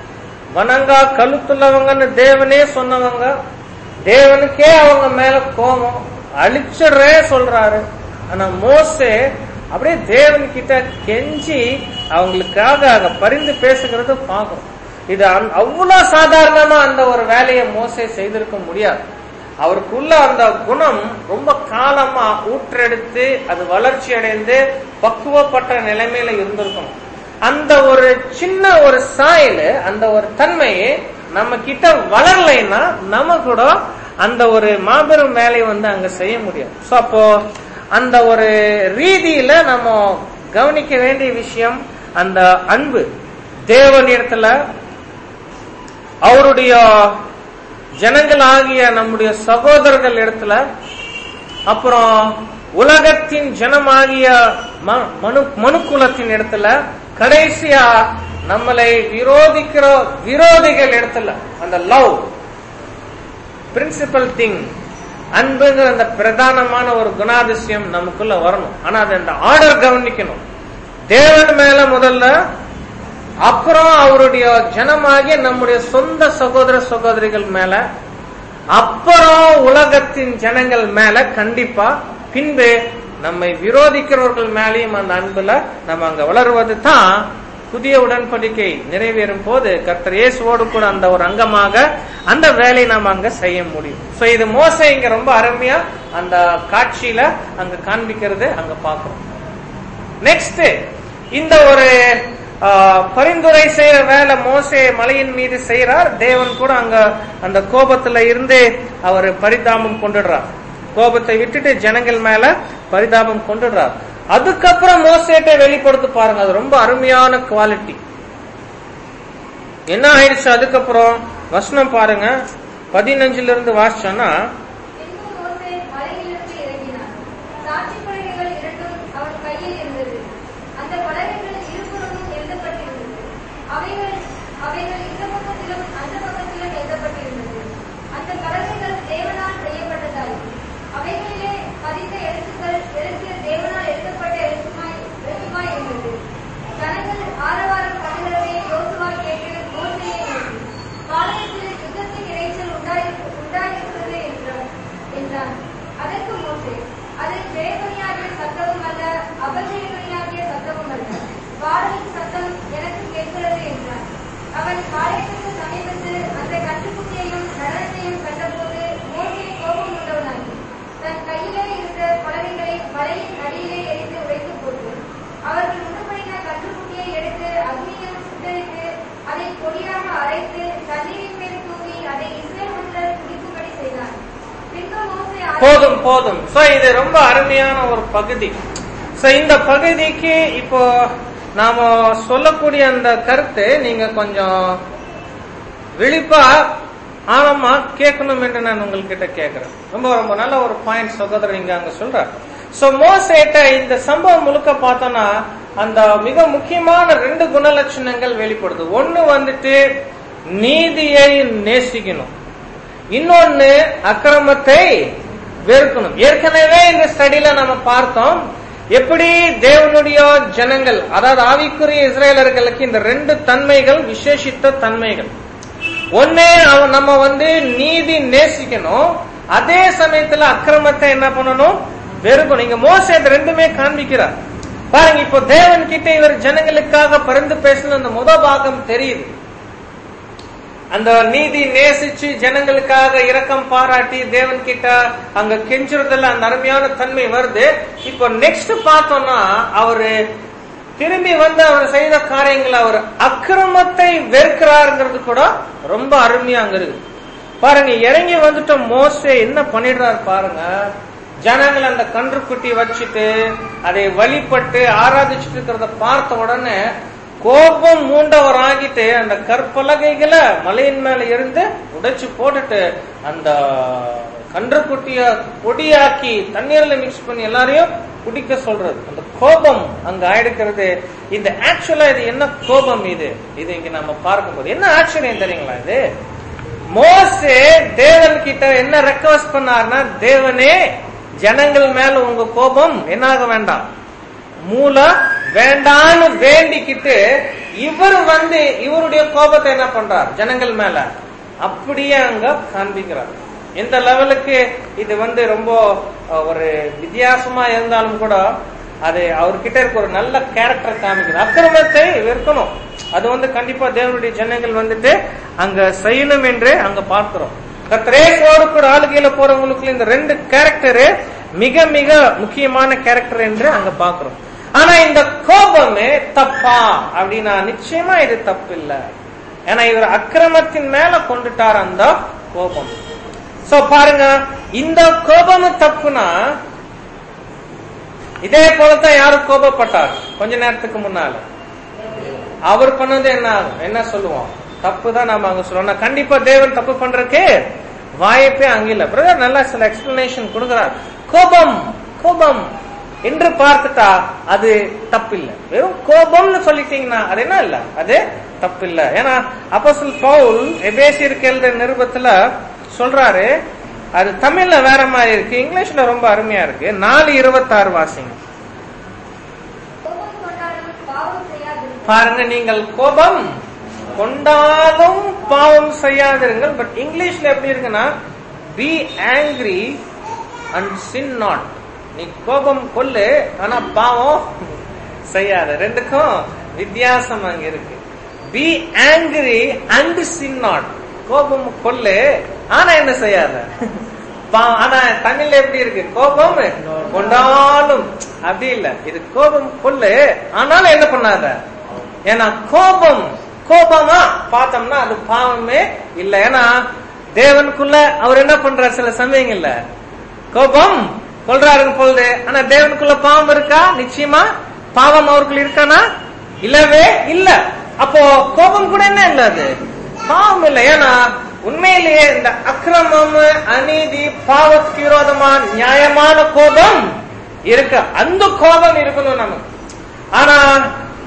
வனங்கா கழுத்துள்ளவங்கன்னு தேவனே சொன்னவங்க தேவனுக்கே அவங்க மேல கோபம் அழிச்சிடுறே சொல்றாரு ஆனா மோசே அப்படியே தேவன் கிட்ட கெஞ்சி அவங்களுக்காக அங்க பரிந்து பேசுகிறது பார்க்கணும் இது அவ்வளவு சாதாரணமா அந்த ஒரு வேலையை மோசே செய்திருக்க முடியாது அவருக்குள்ள அந்த குணம் ரொம்ப காலமா ஊற்றெடுத்து அது வளர்ச்சி அடைந்து பக்குவப்பட்ட நிலைமையில இருந்திருக்கணும் அந்த ஒரு சின்ன ஒரு சாயல் அந்த ஒரு தன்மையை நம்ம கிட்ட வளரலைன்னா நம்ம கூட அந்த ஒரு மாபெரும் வேலையை வந்து அங்க செய்ய முடியும் சோ அப்போ அந்த ஒரு ரீதியில நம்ம கவனிக்க வேண்டிய விஷயம் அந்த அன்பு தேவனிடத்துல அவருடைய ஜனங்கள் ஆகிய நம்முடைய சகோதரர்கள் இடத்துல அப்புறம் உலகத்தின் ஜனமாகிய மனு மனுக்குலத்தின் இடத்துல கடைசியா நம்மளை விரோதிக்கிற விரோதிகள் இடத்துல அந்த லவ் பிரின்சிபல் திங் அன்புங்கிற அந்த பிரதானமான ஒரு குணாதிசயம் நமக்குள்ள வரணும் ஆனா அது அந்த ஆர்டர் கவனிக்கணும் தேவன் மேல முதல்ல அப்புறம் அவருடைய ஜனமாகிய நம்முடைய சொந்த சகோதர சகோதரிகள் மேல அப்புறம் உலகத்தின் ஜனங்கள் மேல கண்டிப்பா பின்பு நம்மை விரோதிக்கிறவர்கள் மேலேயும் அந்த அன்புல நம்ம அங்க வளருவது தான் புதிய உடன்படிக்கை நிறைவேறும் போது கர்த்தர் இயேசுவோடு கூட அந்த ஒரு அங்கமாக அந்த வேலையை நாம் அங்க செய்ய முடியும் சோ இது மோச இங்க ரொம்ப அருமையா அந்த காட்சியில அங்க காண்பிக்கிறது அங்க பாக்குறோம் நெக்ஸ்ட் இந்த ஒரு பரிந்துரை செய்யற வேலை மோசே மலையின் மீது செய்யறார் தேவன் கூட அங்க அந்த கோபத்துல இருந்து அவர் பரிதாபம் கொண்டுடுறார் கோபத்தை விட்டுட்டு ஜனங்கள் மேல பரிதாபம் கொண்டுடுறார் அதுக்கப்புறம் மோசேட்டை வெளிப்படுத்த பாருங்க அது ரொம்ப அருமையான குவாலிட்டி என்ன ஆயிடுச்சு அதுக்கப்புறம் வசனம் பாருங்க பதினஞ்சுல இருந்து வாசிச்சோன்னா பின்பு மோசே மலையிலிருந்து இறங்கினார் சாட்சி பலகைகள் இரண்டும் அவன் கையில் இருந்தது அந்த பலகைகள் இருபுறமும் அவைகள் இந்த பக்கத்திலும் அந்த பக்கத்திலும் எழுதப்பட்டிருந்தது அந்த பலகைகள் தேவனால் செய்யப்பட்டதாய் அவைகளிலே பதித்த எழுத்துக்கள் எழுத்து தேவனால் எழுதப்பட்ட எழுத்துமாய் எழுத்துமாய் இருந்தது ஜனங்கள் ஆரவாரம் பண்ணுகிறதை யோசுவா கேட்டு மோசையை நோக்கி பாளையத்தில் யுத்தத்தின் இறைச்சல் உண்டாயிருக்கு உண்டாயிருக்கிறது என்றார் என்றான் அதற்கு மோசே அது ஜெயமணியாகிய சத்தமும் அல்ல அபஜயமணியாகிய சத்தமும் அல்ல வாடலின் சத்தம் எனக்கு கேட்கிறது என்றான் அவன் பாளையத்துக்கு சமீபத்து அந்த கட்டுக்குட்டியையும் நடனத்தையும் கண்டபோது மோசே கோபம் உண்டவனாகி தன் கையிலே இருந்த பலகைகளை மலையின் அடியிலே எரிந்து உடைத்து போட்டு அவர்கள் உண்டுபடின கட்டுக்குட்டியை எடுத்து அக்னியில் சுட்டரித்து அதை பொடியாக அரைத்து தண்ணீரின் மேல் தூவி அதை இஸ்ரேல் மக்கள் குடிக்கும்படி செய்தான் பின்பு மோசே ஆரோன் போதும் போதும் சோ இது ரொம்ப அருமையான ஒரு பகுதி சோ இந்த பகுதிக்கு இப்போ நாம சொல்லக்கூடிய அந்த கருத்து நீங்க கொஞ்சம் விழிப்பா ஆழமா கேட்கணும் என்று நான் உங்ககிட்ட கேட்கிறேன் ரொம்ப ரொம்ப நல்ல ஒரு பாயிண்ட் சகோதரர் இங்க அங்க சொல்றார் சோ மோசேட்ட இந்த சம்பவம் முழுக்க பார்த்தோம்னா அந்த மிக முக்கியமான ரெண்டு குணலட்சணங்கள் வெளிப்படுது ஒண்ணு வந்துட்டு நீதியை நேசிக்கணும் இன்னொன்னு அக்கிரமத்தை வெறுக்கணும் ஏற்கனவே இந்த ஸ்டடியில நம்ம பார்த்தோம் எப்படி தேவனுடைய ஜனங்கள் அதாவது ஆவிக்குரிய இஸ்ரேலர்களுக்கு இந்த ரெண்டு தன்மைகள் விசேஷித்த தன்மைகள் ஒன்னே அவன் நம்ம வந்து நீதி நேசிக்கணும் அதே சமயத்துல அக்கிரமத்தை என்ன பண்ணணும் வெறுக்கணும் இங்க மோசே இது ரெண்டுமே காண்பிக்கிறார் பாருங்க இப்போ தேவன் கிட்ட இவர் ஜனங்களுக்காக பரிந்து பேசின அந்த முத பாகம் தெரியுது அந்த நீதி நேசிச்சு ஜனங்களுக்காக இரக்கம் பாராட்டி தேவன் கிட்ட அங்க கெஞ்சுறதுல அந்த அருமையான தன்மை வருது இப்போ நெக்ஸ்ட் பார்த்தோம்னா அவரு திரும்பி வந்து அவர் செய்த காரியங்கள் அவர் அக்கிரமத்தை வெறுக்கிறாருங்கிறது கூட ரொம்ப அருமையா அங்க இருக்கு பாருங்க இறங்கி வந்துட்ட மோசே என்ன பண்ணிடுறாரு பாருங்க ஜனங்கள் அந்த கன்றுக்குட்டி வச்சுட்டு அதை வழிபட்டு ஆராதிச்சுட்டு இருக்கிறத பார்த்த உடனே கோபம் மூண்டவர் ஆகிட்டு அந்த கற்பலகைகளை மலையின் மேல இருந்து உடைச்சு போட்டுட்டு அந்த கன்றுக்குட்டிய பொடியாக்கி தண்ணீர்ல மிக்ஸ் பண்ணி எல்லாரையும் குடிக்க சொல்றது அந்த கோபம் அங்க ஆயிடுக்கிறது இந்த ஆக்சுவலா இது என்ன கோபம் இது இது இங்க நம்ம பார்க்கும்போது என்ன ஆச்சரியம் தெரியுங்களா இது மோசே தேவன் கிட்ட என்ன ரெக்வஸ்ட் பண்ணார்னா தேவனே ஜனங்கள் மேல உங்க கோபம் என்னாக வேண்டாம் மூல வேண்டான்னு வேண்டிக்கிட்டு இவர் வந்து இவருடைய கோபத்தை என்ன பண்றார் ஜனங்கள் மேல அப்படியே அங்க காண்பிக்கிறார் எந்த லெவலுக்கு இது வந்து ரொம்ப அஹ், ஒரு வித்தியாசமா இருந்தாலும் கூட அது அவர்கிட்ட இருக்க ஒரு நல்ல கேரக்டர் காமிக்குது அக்கிரமத்தை வெறுக்கணும் அது வந்து கண்டிப்பா தேவனுடைய ஜனங்கள் வந்துட்டு அங்க செய்யணும் என்று அங்க பார்க்கிறோம் கத்திரேசோடு கூட ஆளுகையில போறவங்களுக்கு இந்த ரெண்டு கேரக்டரு மிக மிக முக்கியமான கேரக்டர் என்று அங்க பாக்குறோம் ஆனா இந்த கோபமே தப்பா அப்படின்னா நிச்சயமா இது தப்பு இல்ல ஏன்னா இவர் அக்கிரமத்தின் மேல கொண்டுட்டார் அந்த கோபம் சோ பாருங்க இந்த கோபம் தப்புனா இதே போலதான் யாரும் கோபப்பட்டார் கொஞ்ச நேரத்துக்கு முன்னால அவர் பண்ணது என்ன ஆகும் என்ன சொல்லுவோம் தப்பு தான் நாம அங்க சொல்லுவோம் நான் கண்டிப்பா தேவன் தப்பு பண்றதுக்கு வாய்ப்பே அங்க இல்ல பிரதர் நல்லா சில எக்ஸ்பிளனேஷன் கொடுக்கிறார் கோபம் கோபம் என்று பார்த்துட்டா அது தப்பில்லை வெறும் கோபம்னு சொல்லிட்டீங்கன்னா அது என்ன இல்ல அது தப்பில்லை ஏன்னா அப்போஸ்தலன் பவுல் எபேசியருக்கு எழுத நிருபத்துல சொல்றாரு அது தமிழ்ல வேற மாதிரி இருக்கு இங்கிலீஷ்ல ரொம்ப அருமையா இருக்கு நாலு இருபத்தாறு வாசிங்க கோபம் கொண்டாலும் பாவம் செய்யாதிருங்கள் பாருங்க நீங்கள் கோபம் கொண்டாலும் பாவம் செய்யாதிருங்கள் பட் இங்கிலீஷ்ல எப்படி இருக்குன்னா be angry and sin not நீ கோபம் கொல்லு ஆனா பாவம் செய்யாத ரெண்டுக்கும் வித்தியாசம் அங்க இருக்கு be angry and sin not கோபம் கொல்லு ஆனா என்ன செய்யாத பா- ஆனா தமிழ்ல எப்படி இருக்கு கோபம் கொண்டாலும் அப்படி இல்ல இது கோபம் கொல்லு ஆனாலும் என்ன பண்ணாத ஏன்னா கோபம் கோபமா பார்த்தோம்னா அது பாவமே இல்ல ஏன்னா தேவனுக்குள்ள அவர் என்ன பண்றாரு சில சமயங்கள்ல கோபம் கொள்றாருங்க பொழுது ஆனா தேவனுக்குள்ள பாவம் இருக்கா நிச்சயமா பாவம் அவருக்குள்ள இருக்கானா இல்லவே இல்ல அப்போ கோபம் கூட என்ன இல்ல அது பாவம் இல்லை ஏன்னா உண்மையிலேயே இந்த அக்கிரமம் அநீதி பாவத்துக்கு விரோதமா நியாயமான கோபம் இருக்கு அந்த கோபம் இருக்கணும் நமக்கு ஆனா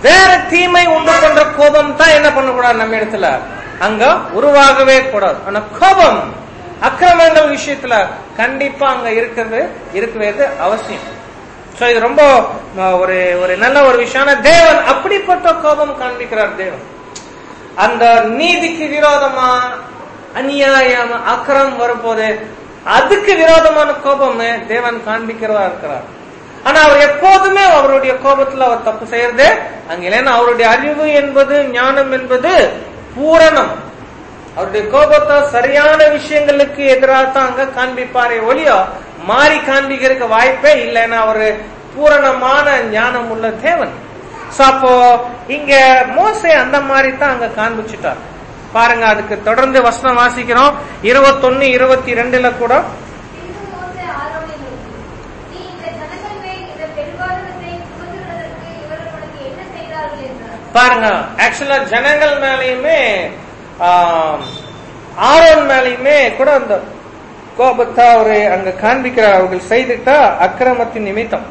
வேற தீமை உண்டு பண்ற கோபம் தான் என்ன பண்ணக்கூடாது நம்ம இடத்துல அங்க உருவாகவே கூடாது ஆனா கோபம் அக்கிரமங்கள் விஷயத்துல கண்டிப்பா அங்க இருக்கிறது இருக்கிறது அவசியம் சோ இது ரொம்ப அஹ், ஒரு ஒரு நல்ல ஒரு விஷயம் தேவன் அப்படிப்பட்ட கோபம் காண்பிக்கிறார் தேவன் அந்த நீதிக்கு விரோதமா அநியாயம் அக்கிரம் வரும்போது அதுக்கு விரோதமான கோபம் தேவன் காண்பிக்கிறதா இருக்கிறார் ஆனா அவர் எப்போதுமே அவருடைய கோபத்துல அவர் தப்பு செய்யறது அங்க இல்லைன்னா அவருடைய அறிவு என்பது ஞானம் என்பது பூரணம் அவருடைய கோபத்தை சரியான விஷயங்களுக்கு எதிராக தான் அங்க காண்பிப்பாரே ஒழியோ மாறி காண்பிக்கிறதுக்கு வாய்ப்பே இல்லைன்னா அவரு பூரணமான ஞானம் உள்ள தேவன் சோ அப்போ இங்க மோசே அந்த மாதிரி தான் அங்க காண்பிச்சுட்டார் பாருங்க அதுக்கு தொடர்ந்து வசனம் வாசிக்கிறோம் இருபத்தொன்னு இருபத்தி ரெண்டுல கூட பின்பு மோசே ஆரோனை நோக்கி, நீ இந்த ஜனங்கள் மேல் இந்த பெரும்பாலனத்தை சுமத்துகிறதற்கு இவர்கள் உனக்கு என்ன செய்தார்கள் என்றார். பாருங்க ஆக்சுவலா ஜனங்கள் மேலயுமே ஆம், ஆரோன் மேலயுமே கூட அந்த கோபத்தை அவரு அங்க காண்பிக்கிறார் அவர்கள் செய்துட்ட அக்கிரமத்தின் நிமித்தம்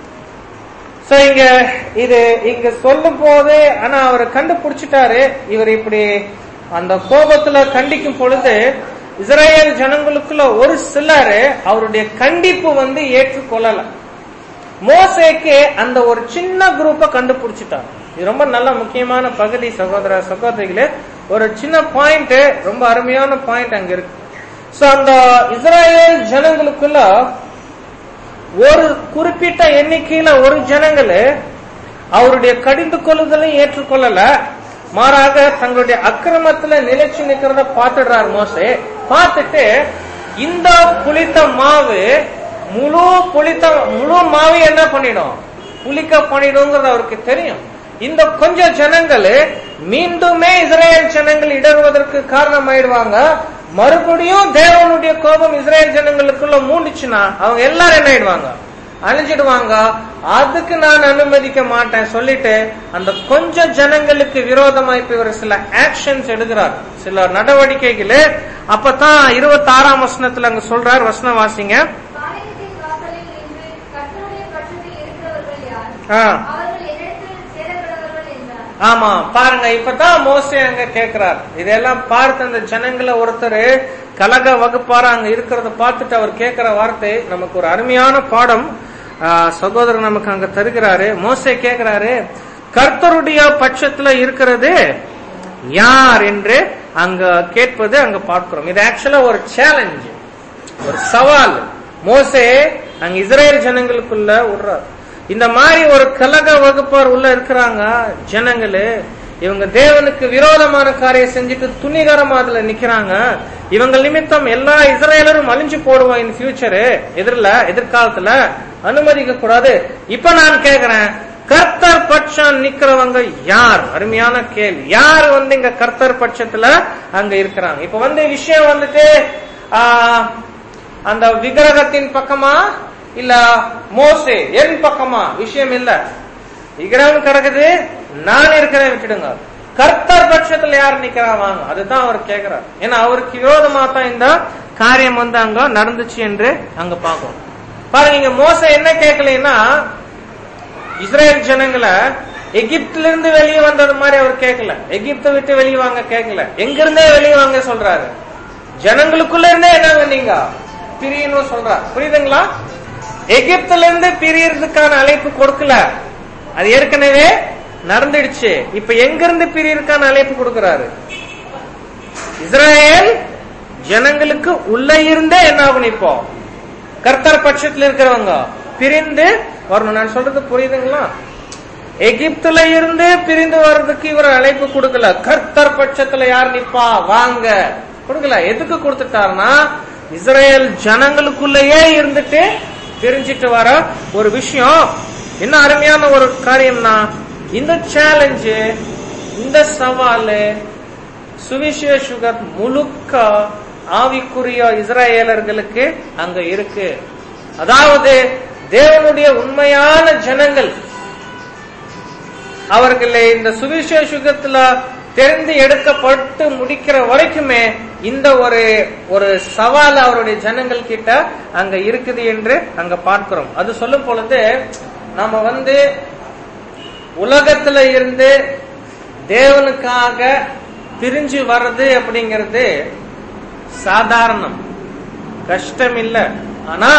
சோ இங்க இது இங்க சொல்லும் போது ஆனா அவர் கண்டுபிடிச்சிட்டாரு இவர் இப்படி அந்த கோபத்துல கண்டிக்கும் பொழுது இஸ்ரேல் ஜனங்களுக்குள்ள ஒரு சிலர் அவருடைய கண்டிப்பு வந்து ஏற்றுக்கொள்ளல மோசேக்கு அந்த ஒரு சின்ன குரூப்பை கண்டுபிடிச்சிட்டார் இது ரொம்ப நல்ல முக்கியமான பகுதி சகோதர சகோதரிகளே ஒரு சின்ன பாயிண்ட் ரொம்ப அருமையான பாயிண்ட் அங்க இருக்கு சோ அந்த இஸ்ரேல் ஜனங்களுக்குள்ள ஒரு குறிப்பிட்ட எண்ணிக்கையில ஒரு ஜனங்கள் அவருடைய கடிந்து கொள்ளுதலை ஏற்றுக்கொள்ளல மாறாக தங்களுடைய அக்கிரமத்துல நிலைச்சு நிக்கிறத பார்த்துடுறார் மோசே பார்த்துட்டு இந்த புளித்த மாவு முழு புளித்த முழு மாவு என்ன பண்ணிடும் புளிக்க பண்ணிடுங்கிறது அவருக்கு தெரியும் இந்த கொஞ்சம் ஜனங்கள் மீண்டுமே இஸ்ரேல் ஜனங்கள் இடறுவதற்கு காரணமாயிடுவாங்க மறுபடியும் தேவனுடைய கோபம் இஸ்ரேல் ஜனங்களுக்குள்ள மூண்டுச்சுன்னா அவங்க எல்லாரும் என்ன ஆயிடுவாங்க அழிஞ்சிடுவாங்க அதுக்கு நான் அனுமதிக்க மாட்டேன் சொல்லிட்டு அந்த கொஞ்சம் ஜனங்களுக்கு விரோதமா இப்ப இவர் சில ஆக்ஷன்ஸ் எடுக்கிறார் சில நடவடிக்கைகள் அப்பதான் இருபத்தி ஆறாம் வசனத்துல அங்க சொல்றார் வசனம் வாசிங்க பாளையத்தின் வாசலில் நின்று கர்த்தருடைய பட்சத்தில் இருக்கிறவர்கள் யார்? ஆ. அவர்கள் என்னிடத்தில் சேரப்படுவர்கள் என்றார். ஆமா பாருங்க இப்பதான் மோசே அங்க கேக்குறார் இதெல்லாம் பார்த்து அந்த ஜனங்கள ஒருத்தர் கலக வகுப்பாரா அங்க இருக்கிறத பார்த்துட்டு அவர் கேட்கிற வார்த்தை நமக்கு ஒரு அருமையான பாடம் ஆ, சகோதரர் நமக்கு அங்க தருகிறாரு மோசே கேக்குறாரு கர்த்தருடைய பட்சத்துல இருக்கிறது யார் என்று அங்க கேட்பது அங்க பார்க்கிறோம் இது ஆக்சுவலா ஒரு சேலஞ்ச் ஒரு சவால் மோசே அங்க இஸ்ரேல் ஜனங்களுக்குள்ள விடுறார் இந்த மாதிரி ஒரு கலக வகுப்பார் உள்ள இருக்கிறாங்க ஜனங்களு இவங்க தேவனுக்கு விரோதமான காரியம் செஞ்சுட்டு துணிகரமா அதுல நிக்கிறாங்க இவங்க நிமித்தம் எல்லா இஸ்ரேலரும் அழிஞ்சு போடுவோம் இன் ஃபியூச்சரு எதிரில எதிர்காலத்துல அனுமதிக்க கூடாது இப்ப நான் கேக்குறேன் கர்த்தர் பட்சம் நிக்கிறவங்க யார் அருமையான கேள்வி யார் வந்து இங்க கர்த்தர் பட்சத்துல அங்க இருக்கிறாங்க இப்ப வந்து விஷயம் வந்துட்டு ஆஹ், அந்த விக்கிரகத்தின் பக்கமா இல்ல மோசே என் பக்கமா விஷயம் இல்ல விக்கிரகம் கிடக்குது நான் இருக்கிறேன் விட்டுடுங்க கர்த்தர் பட்சத்துல யார் நிக்கிறா வாங்க அதுதான் அவர் கேக்குறார் ஏன்னா அவருக்கு விரோதமா தான் இந்த காரியம் வந்து அங்க நடந்துச்சு என்று அங்க பார்க்கணும் பாருங்க இங்க மோச என்ன கேட்கலைன்னா இஸ்ரேல் ஜனங்களை எகிப்துல இருந்து வெளியே வந்தது மாதிரி அவர் கேட்கல எகிப்தை விட்டு வெளியே வாங்க கேட்கல எங்க இருந்தே வெளியே வாங்க சொல்றாரு ஜனங்களுக்குள்ள இருந்தே என்ன நீங்க பிரியணும் சொல்றார் புரியுதுங்களா எகிப்துல இருந்து பிரியறதுக்கான அழைப்பு கொடுக்கல அது ஏற்கனவே நடந்துடுச்சு இப்ப எங்க இருந்து பிரியறதுக்கான அழைப்பு கொடுக்கிறாரு இஸ்ரேல் ஜனங்களுக்கு உள்ள இருந்தே என்ன ஆகணும் இப்போ கர்த்தர் பட்சத்துல இருக்கிறவங்க பிரிந்து வரணும் நான் சொல்றது புரியுதுங்களா எகிப்துல இருந்து பிரிந்து வர்றதுக்கு இவர் அழைப்பு கொடுக்கல கர்த்தர் பட்சத்துல யார் நிப்பா வாங்க கொடுக்கல எதுக்கு கொடுத்துட்டாருன்னா இஸ்ரேல் ஜனங்களுக்குள்ளேயே இருந்துட்டு பிரிஞ்சிட்டு வர ஒரு விஷயம் என்ன அருமையான ஒரு காரியம்னா இந்த சேலஞ்சு இந்த சவாலு சுவிசேஷுகர் முழுக்க ஆவிக்குரிய இஸ்ரேலர்களுக்கு அங்க இருக்கு அதாவது தேவனுடைய உண்மையான ஜனங்கள் அவர்களை இந்த சுவிசேஷுகத்துல தெரிந்து எடுக்கப்பட்டு முடிக்கிற வரைக்குமே இந்த ஒரு ஒரு சவால் அவருடைய ஜனங்கள் கிட்ட அங்க இருக்குது என்று அங்க பார்க்கிறோம் அது சொல்லும் பொழுது நாம வந்து உலகத்துல இருந்து தேவனுக்காக பிரிஞ்சு வர்றது அப்படிங்கிறது சாதாரணம் கஷ்டம் இல்ல ஆனா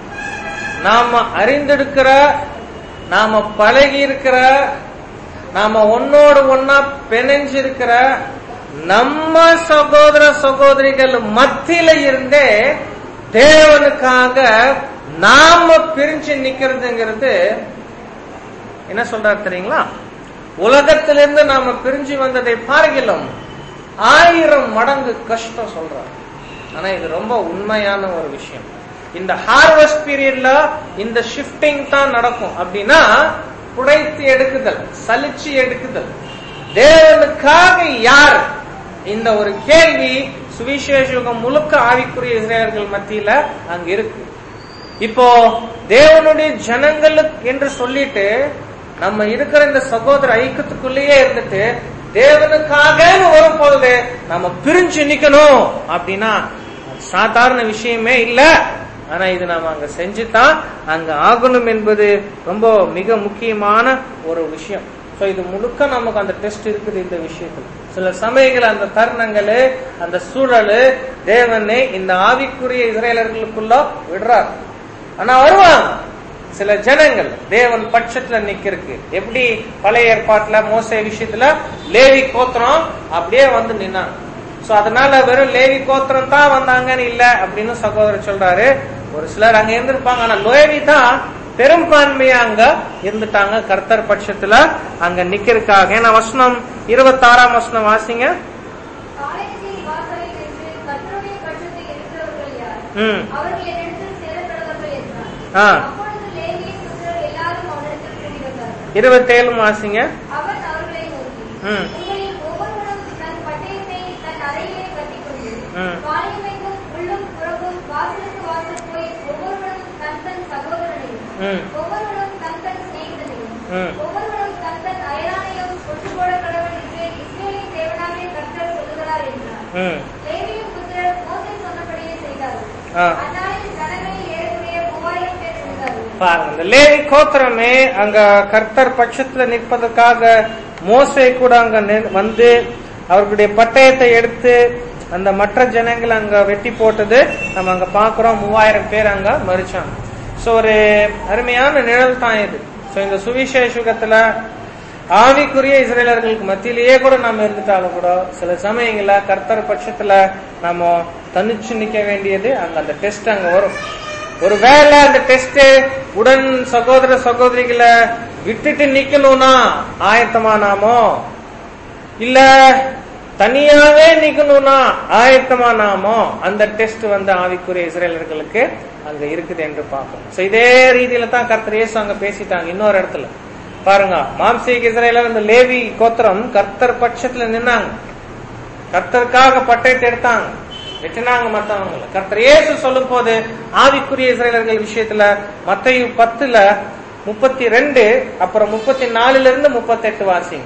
நாம அறிந்தெடுக்கிற நாம பழகி இருக்கிற நாம ஒன்னோடு ஒன்னா பிணைஞ்சிருக்கிற நம்ம சகோதர சகோதரிகள் மத்தியில இருந்தே தேவனுக்காக நாம பிரிஞ்சு நிக்கிறதுங்கிறது என்ன சொல்றாரு தெரியுங்களா உலகத்திலிருந்து நாம பிரிஞ்சு வந்ததை பார்க்கலாம் ஆயிரம் மடங்கு கஷ்டம் சொல்றாரு ஆனா இது ரொம்ப உண்மையான ஒரு விஷயம் இந்த ஹார்வெஸ்ட் பீரியட்ல இந்த ஷிஃப்டிங் தான் நடக்கும் அப்படின்னா புடைத்து எடுக்குதல் சலிச்சு எடுக்குதல் தேவனுக்காக யார் இந்த ஒரு கேள்வி சுவிசேஷகம் முழுக்க ஆவிக்குரிய இஸ்ரேலர்கள் மத்தியில அங்க இருக்கு இப்போ தேவனுடைய ஜனங்களுக்கு என்று சொல்லிட்டு நம்ம இருக்கிற இந்த சகோதர ஐக்கியத்துக்குள்ளேயே இருந்துட்டு தேவனுக்காக வரும் பொழுது நம்ம பிரிஞ்சு நிக்கணும் அப்படின்னா அது சாதாரண விஷயமே இல்ல ஆனா இது நாம அங்க செஞ்சுதான் அங்க ஆகணும் என்பது ரொம்ப மிக முக்கியமான ஒரு விஷயம் சோ இது முழுக்க நமக்கு அந்த டெஸ்ட் இருக்குது இந்த விஷயத்துல சில சமயங்கள் அந்த தருணங்கள் அந்த சூழல் தேவனை இந்த ஆவிக்குரிய இஸ்ரேலர்களுக்குள்ள விடுறார் ஆனா வருவாங்க சில ஜனங்கள் தேவன் பட்சத்துல நிக்கிறதுக்கு எப்படி பழைய ஏற்பாட்டுல மோச விஷயத்துல லேவி கோத்திரம் அப்படியே வந்து நின்னாங்க சோ அதனால வெறும் லேவி கோத்திரம் தான் வந்தாங்கன்னு இல்ல அப்படின்னு சகோதரர் சொல்றாரு ஒரு சிலர் அங்க இருந்திருப்பாங்க ஆனா லேவி தான் பெரும்பான்மையா அங்க இருந்துட்டாங்க கர்த்தர் பட்சத்துல அங்க நிக்கிறதுக்காக ஏன்னா வசனம் இருபத்தாறாம் வசனம் வாசிங்க ஆலயத்தின் வாசலில் நின்று கர்த்தருடைய பட்சத்தை இருக்கிறவர்கள் யார் ம் அவர்கள் என்னிடத்தில் சேரக்கடவர்கள் என்றார் ஆ அப்பொழுது லேவியின் புத்திரர் எல்லாரும் அவனிடத்தில் கூடி வந்தார்கள் இருபத்தேழு வாசிங்க அவன் அவர்களை நோக்கி ம். உங்களில் ஒவ்வொருவரும் தன் பட்டயத்தை தன் அறையிலே கட்டிக்கொண்டு ம். பாளையமெங்கும் உள்ளும் புறமும் வாசலுக்கு வாசல் போய் ஒவ்வொருவரும் தன் தன் சகோதரனையும் ம் ஒவ்வொருவரும் தன் தன் சிநேகிதனையும் ம் ஒவ்வொருவரும் தன் தன் அயலானையும் கொண்டு போட கடவுள் என்று இஸ்ரேலின் தேவனாகிய கர்த்தர் சொல்லுகிறார் என்றார் ம் லேவியின் புத்திரர் மோசே சொன்னபடியே செய்தார்கள் ஆ. அந்நாளில் ஜனங்களில் ஏறக்குறைய மூவாயிரம் பேர் இருந்தார்கள் பாருங்க இந்த லேவி கோத்திரமே அங்க கர்த்தர் பட்சத்துல நிற்பதற்காக மோசே கூட அங்க நின்- வந்து அவர்களுடைய பட்டயத்தை எடுத்து அந்த மற்ற ஜனங்கள் அங்க வெட்டி போட்டது நம்ம அங்க பாக்குறோம் மூவாயிரம் பேர் அங்க மறிச்சாங்க சோ ஒரு அருமையான நிழல் தான் இது சோ இந்த சுவிசேஷகத்துல ஆவிக்குரிய இஸ்ரேலர்களுக்கு மத்தியிலேயே கூட நம்ம இருந்துட்டாலும் கூட சில சமயங்கள்ல கர்த்தர் பட்சத்துல நம்ம தனிச்சு நிக்க வேண்டியது அங்க அந்த டெஸ்ட் அங்க வரும் ஒருவேளை அந்த டெஸ்ட் உடன் சகோதர சகோதரிகளை விட்டுட்டு நிக்கணும்னா ஆயத்தமா நாமோ இல்ல தனியாவே நிக்கணும்னா ஆயத்தமா நாமோ அந்த டெஸ்ட் வந்து ஆவிக்குரிய இஸ்ரேலர்களுக்கு அங்க இருக்குது என்று பார்க்கணும் சோ இதே ரீதியில தான் கர்த்தர் இயேசு அங்க பேசிட்டாங்க இன்னொரு இடத்துல பாருங்க மாம்சீக இஸ்ரேலர் இந்த லேவி கோத்திரம் கர்த்தர் பட்சத்துல நின்னாங்க கர்த்தருக்காக பட்டயத்தை எடுத்தாங்க வெட்டினாங்க மத்தவங்கள கர்த்தர் இயேசு சொல்லும் போது ஆவிக்குரிய இஸ்ரேலர்கள் விஷயத்துல மத்தையு பத்துல முப்பத்தி ரெண்டு அப்புறம் முப்பத்தி நாலுல இருந்து முப்பத்தெட்டு வாசிங்க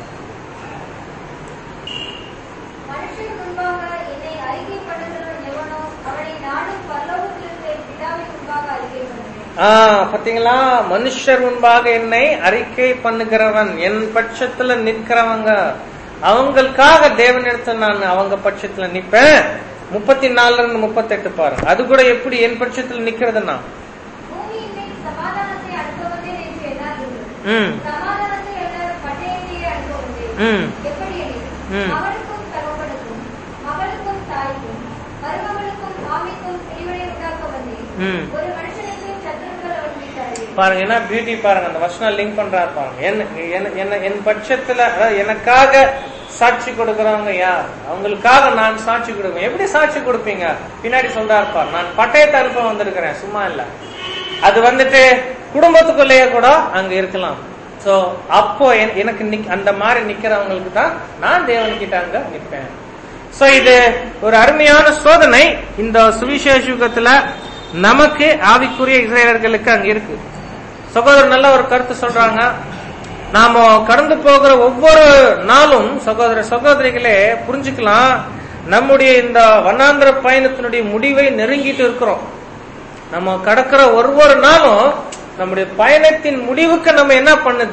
மனுஷன் முன்பாக என்னை அறிக்கை பண்ணுகிறவன் எவனோ அவனை நானும் பரலோகத்தில் இருக்கிற பிதாவின் முன்பாக அறிக்கை பண்ணுவேன் ஆ பாத்தீங்களா மனுஷர் முன்பாக என்னை அறிக்கை பண்ணுகிறவன் என் பட்சத்துல நிற்கிறவங்க அவங்களுக்காக தேவனிடத்தில் நான் அவங்க பட்சத்துல நிப்பேன் முப்பத்தி நாலுல இருந்து முப்பத்தெட்டு பாருங்க அது கூட எப்படி என் பட்சத்துல நிக்கிறதுன்னா பூமியின் மேல் சமாதானத்தை அனுப்ப வந்தேன் என்று எண்ணாதீர்கள் ம் சமாதானத்தை அல்ல பட்டயத்தையே அனுப்ப வந்தேன் ம் எப்படி எனில், ம். மகனுக்கும் தகப்பனுக்கும் மகளுக்கும் தாய்க்கும் மருமகளுக்கும் மாமிக்கும் பிரிவினை உண்டாக்க வந்தேன் ம் ஒரு மனுஷனுக்கு சத்துருக்கள் அவன் வீட்டாரே பாருங்க என்ன பியூட்டி பாருங்க அந்த வசனம் லிங்க் பண்றாரு பாருங்க என்ன என்ன- என்ன என் பட்சத்துல அதாவது எனக்காக சாட்சி கொடுக்கறவங்க யார் அவங்களுக்காக நான் சாட்சி கொடுப்பேன் எப்படி சாட்சி கொடுப்பீங்க பின்னாடி சொல்றாரு பாரு நான் பட்டயத்தை அனுப்ப வந்திருக்கிறேன் சும்மா இல்ல அது வந்துட்டு குடும்பத்துக்குள்ளேயே கூட அங்க இருக்கலாம் சோ அப்போ என்- எனக்கு நிக்- அந்த மாதிரி நிக்கிறவங்களுக்கு தான் நான் தேவன்கிட்ட அங்க நிப்பேன் சோ இது ஒரு அருமையான சோதனை இந்த சுவிசேஷ யுகத்துல நமக்கு ஆவிக்குரிய இஸ்ரேலர்களுக்கு அங்க இருக்கு சகோதரர் நல்ல ஒரு கருத்து சொல்றாங்க நாம கடந்து போகிற ஒவ்வொரு நாளும் சகோதர சகோதரிகளே புரிஞ்சுக்கலாம் நம்முடைய இந்த வண்ணாந்திர பயணத்தினுடைய முடிவை நெருங்கிட்டு இருக்கிறோம் நம்ம கடக்கிற ஒவ்வொரு நாளும் நம்முடைய பயணத்தின் முடிவுக்கு நம்ம என்ன பண்ணுது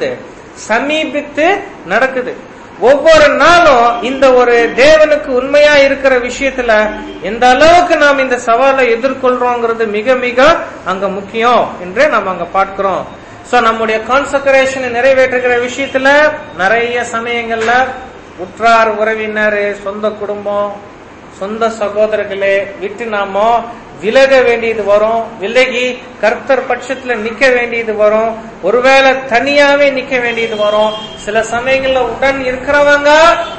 சமீபித்து நடக்குது ஒவ்வொரு நாளும் இந்த ஒரு தேவனுக்கு உண்மையா இருக்கிற விஷயத்துல எந்த அளவுக்கு நாம் இந்த சவாலை எதிர்கொள்றோங்கிறது மிக மிக அங்க முக்கியம் என்று நாம் அங்க பார்க்கிறோம் சோ நம்முடைய கான்சக்ரேஷனை நிறைவேற்றுகிற விஷயத்துல நிறைய சமயங்கள்ல உற்றார் உறவினர் சொந்த குடும்பம் சொந்த சகோதரர்களே விட்டு நாம விலக வேண்டியது வரும் விலகி கர்த்தர் பட்சத்துல நிக்க வேண்டியது வரும் ஒருவேளை தனியாவே நிக்க வேண்டியது வரும் சில சமயங்கள்ல உடன் இருக்கிறவங்க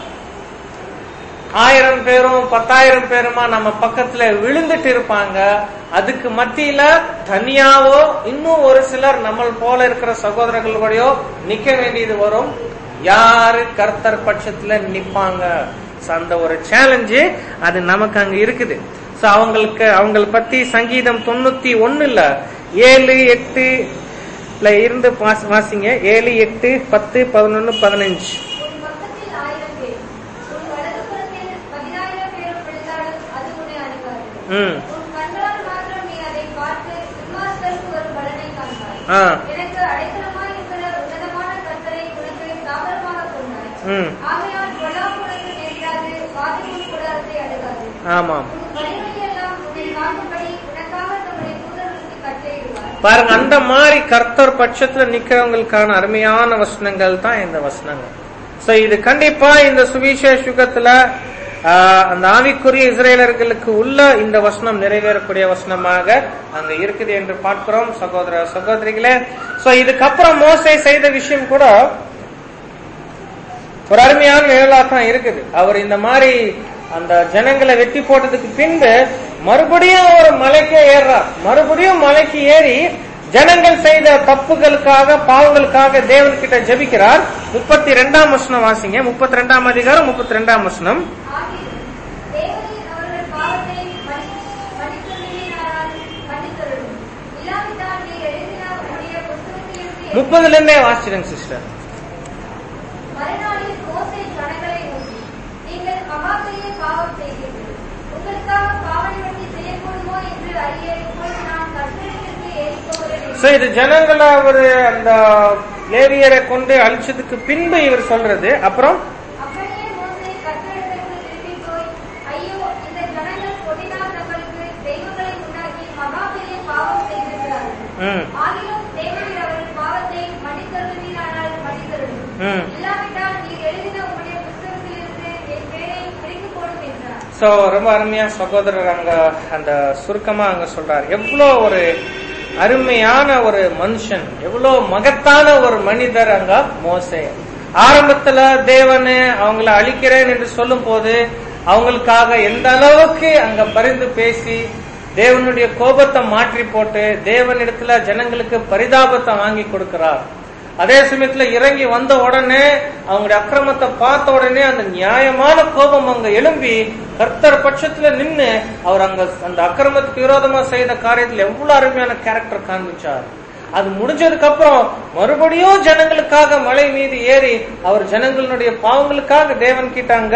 ஆயிரம் பேரும் பத்தாயிரம் பேருமா நம்ம பக்கத்துல விழுந்துட்டு இருப்பாங்க அதுக்கு மத்தியில தனியாவோ இன்னும் ஒரு சிலர் நம்ம போல இருக்கிற சகோதரர்களோடயோ நிக்க வேண்டியது வரும் யாரு கர்த்தர் பட்சத்துல நிப்பாங்க So, அந்த ஒரு சேலஞ்சு அது நமக்கு அங்க இருக்குது சோ அவங்களுக்கு அவங்கள பத்தி சங்கீதம் தொண்ணூத்தி ஒண்ணுல ஏழு எட்டு இருந்து வாசி- வாசிங்க ஏழு எட்டு பத்து பதினொன்னு பதினஞ்சு உன் பக்கத்தில் ஆயிரம் பேர் உன் வலதுபுறத்தில் பதினாயிரம் பேரும் விழுந்தாலும் அது உன்னை அணுகாது ம் உன் கண்களால் மாத்திரம் நீ அதை பார்த்து துன்மார்க்கருக்கு ஒரு பலனை காண்பாய் ஆ எனக்கு அடைக்கலமாய் இருக்கிற உன்னதமான கர்த்தரை உனக்கு தாபரமாக கொண்டாய் ம் ஆகையால் பொல்லாப்பு உனக்கு நேரிடாது வாதிக்கும் கூடாரத்தை அணுகாது ஆமாம் உன் வழிவழியெல்லாம் உன்னை காக்கும்படி உனக்காக தம்முடைய தூதர்களுக்கு கட்டளையிடுவார் பாருங்க அந்த மாதிரி கர்த்தர் பட்சத்துல நிக்கிறவங்களுக்கான அருமையான வசனங்கள் தான் இந்த வசனங்கள் சோ இது கண்டிப்பா இந்த சுவிசேஷ யுகத்துல ஆஹ், அந்த ஆவிக்குரிய இஸ்ரேலர்களுக்கு உள்ள இந்த வசனம் நிறைவேறக்கூடிய வசனமாக அங்க இருக்குது என்று பார்க்கிறோம் சகோதர சகோதரிகளே சோ இதுக்கப்புறம் மோசே செய்த விஷயம் கூட ஒரு அருமையான நிழலா தான் இருக்குது அவர் இந்த மாதிரி அந்த ஜனங்களை வெட்டி போட்டதுக்கு பின்பு மறுபடியும் ஒரு மலைக்கே ஏறுறார் மறுபடியும் மலைக்கு ஏறி ஜனங்கள் செய்த தப்புகளுக்காக பாவங்களுக்காக தேவன்கிட்ட ஜெபிக்கிறார் முப்பத்தி ரெண்டாம் வசனம் வாசிங்க முப்பத்தி ரெண்டாம் அதிகாரம் முப்பத்தி ரெண்டாம் வசனம் ஆகிலும் தேவரீர் அவர்கள் பாவத்தை மன்னி- மன்னித்தருளினாரால் மன்னித்தருளும். இல்லாவிட்டால் நீர் எழுதின உம்முடைய புத்தகத்திலிருந்து முப்பதுல இருந்தே வாசிடுங்க சிஸ்டர் மறுநாளில் மோசே ஜனங்களை நோக்கி, நீங்கள் மகா பெரிய பாவம் செய்தீர்கள். உங்களுக்காக பாவநிவர்த்தி செய்யக்கூடுமோ என்று அறிய இப்பொழுது நான் கர்த்தரிடத்திற்கு ஏறிப் போகிறேன் சோ இது ஜனங்களை அவரு அந்த லேவியரை கொண்டு அழிச்சதுக்கு பின்பு இவர் சொல்றது அப்புறம் அப்படியே மோசே கர்த்தரிடத்திற்கு திரும்பிப் போய், ஐயோ இந்த ஜனங்கள் கொடினால் தங்களுக்கு தெய்வங்களை உண்டாக்கி மகா பெரிய பாவம் செய்திருக்கிறார்கள் ம் ஆகிலும் தேவரீர் அவர்கள் பாவத்தை மன்னித்தருளினானால் மன்னித்தருளும். ம் இல்லாவிட்டால் நீர் எழுதின உம்முடைய புத்தகத்திலிருந்து என் பேரை கிழித்துப் போடும் என்றார். சோ ரொம்ப அருமையா சகோதரர் அங்க அந்த சுருக்கமா அங்க சொல்றார் எவ்வளோ ஒரு அருமையான ஒரு மனுஷன் எவ்வளோ மகத்தான ஒரு மனிதர் அங்க மோசே ஆரம்பத்துல தேவனு அவங்கள அழிக்கிறேன் என்று சொல்லும் போது அவங்களுக்காக எந்த அளவுக்கு அங்க பரிந்து பேசி தேவனுடைய கோபத்தை மாற்றி போட்டு தேவனிடத்துல ஜனங்களுக்கு பரிதாபத்தை வாங்கி கொடுக்கிறார் அதே சமயத்துல இறங்கி வந்த உடனே அவங்களுடைய அக்கிரமத்தை பார்த்த உடனே அந்த நியாயமான கோபம் அங்க எழும்பி கர்த்தர் பட்சத்துல நின்னு அவர் அங்க அந்த அக்கிரமத்துக்கு விரோதமா செய்த காரியத்துல எவ்வளவு அருமையான கேரக்டர் காண்பிச்சார் அது முடிஞ்சதுக்கு அப்புறம் மறுபடியும் ஜனங்களுக்காக மலை மீது ஏறி அவர் ஜனங்களுடைய பாவங்களுக்காக தேவன் கிட்டாங்க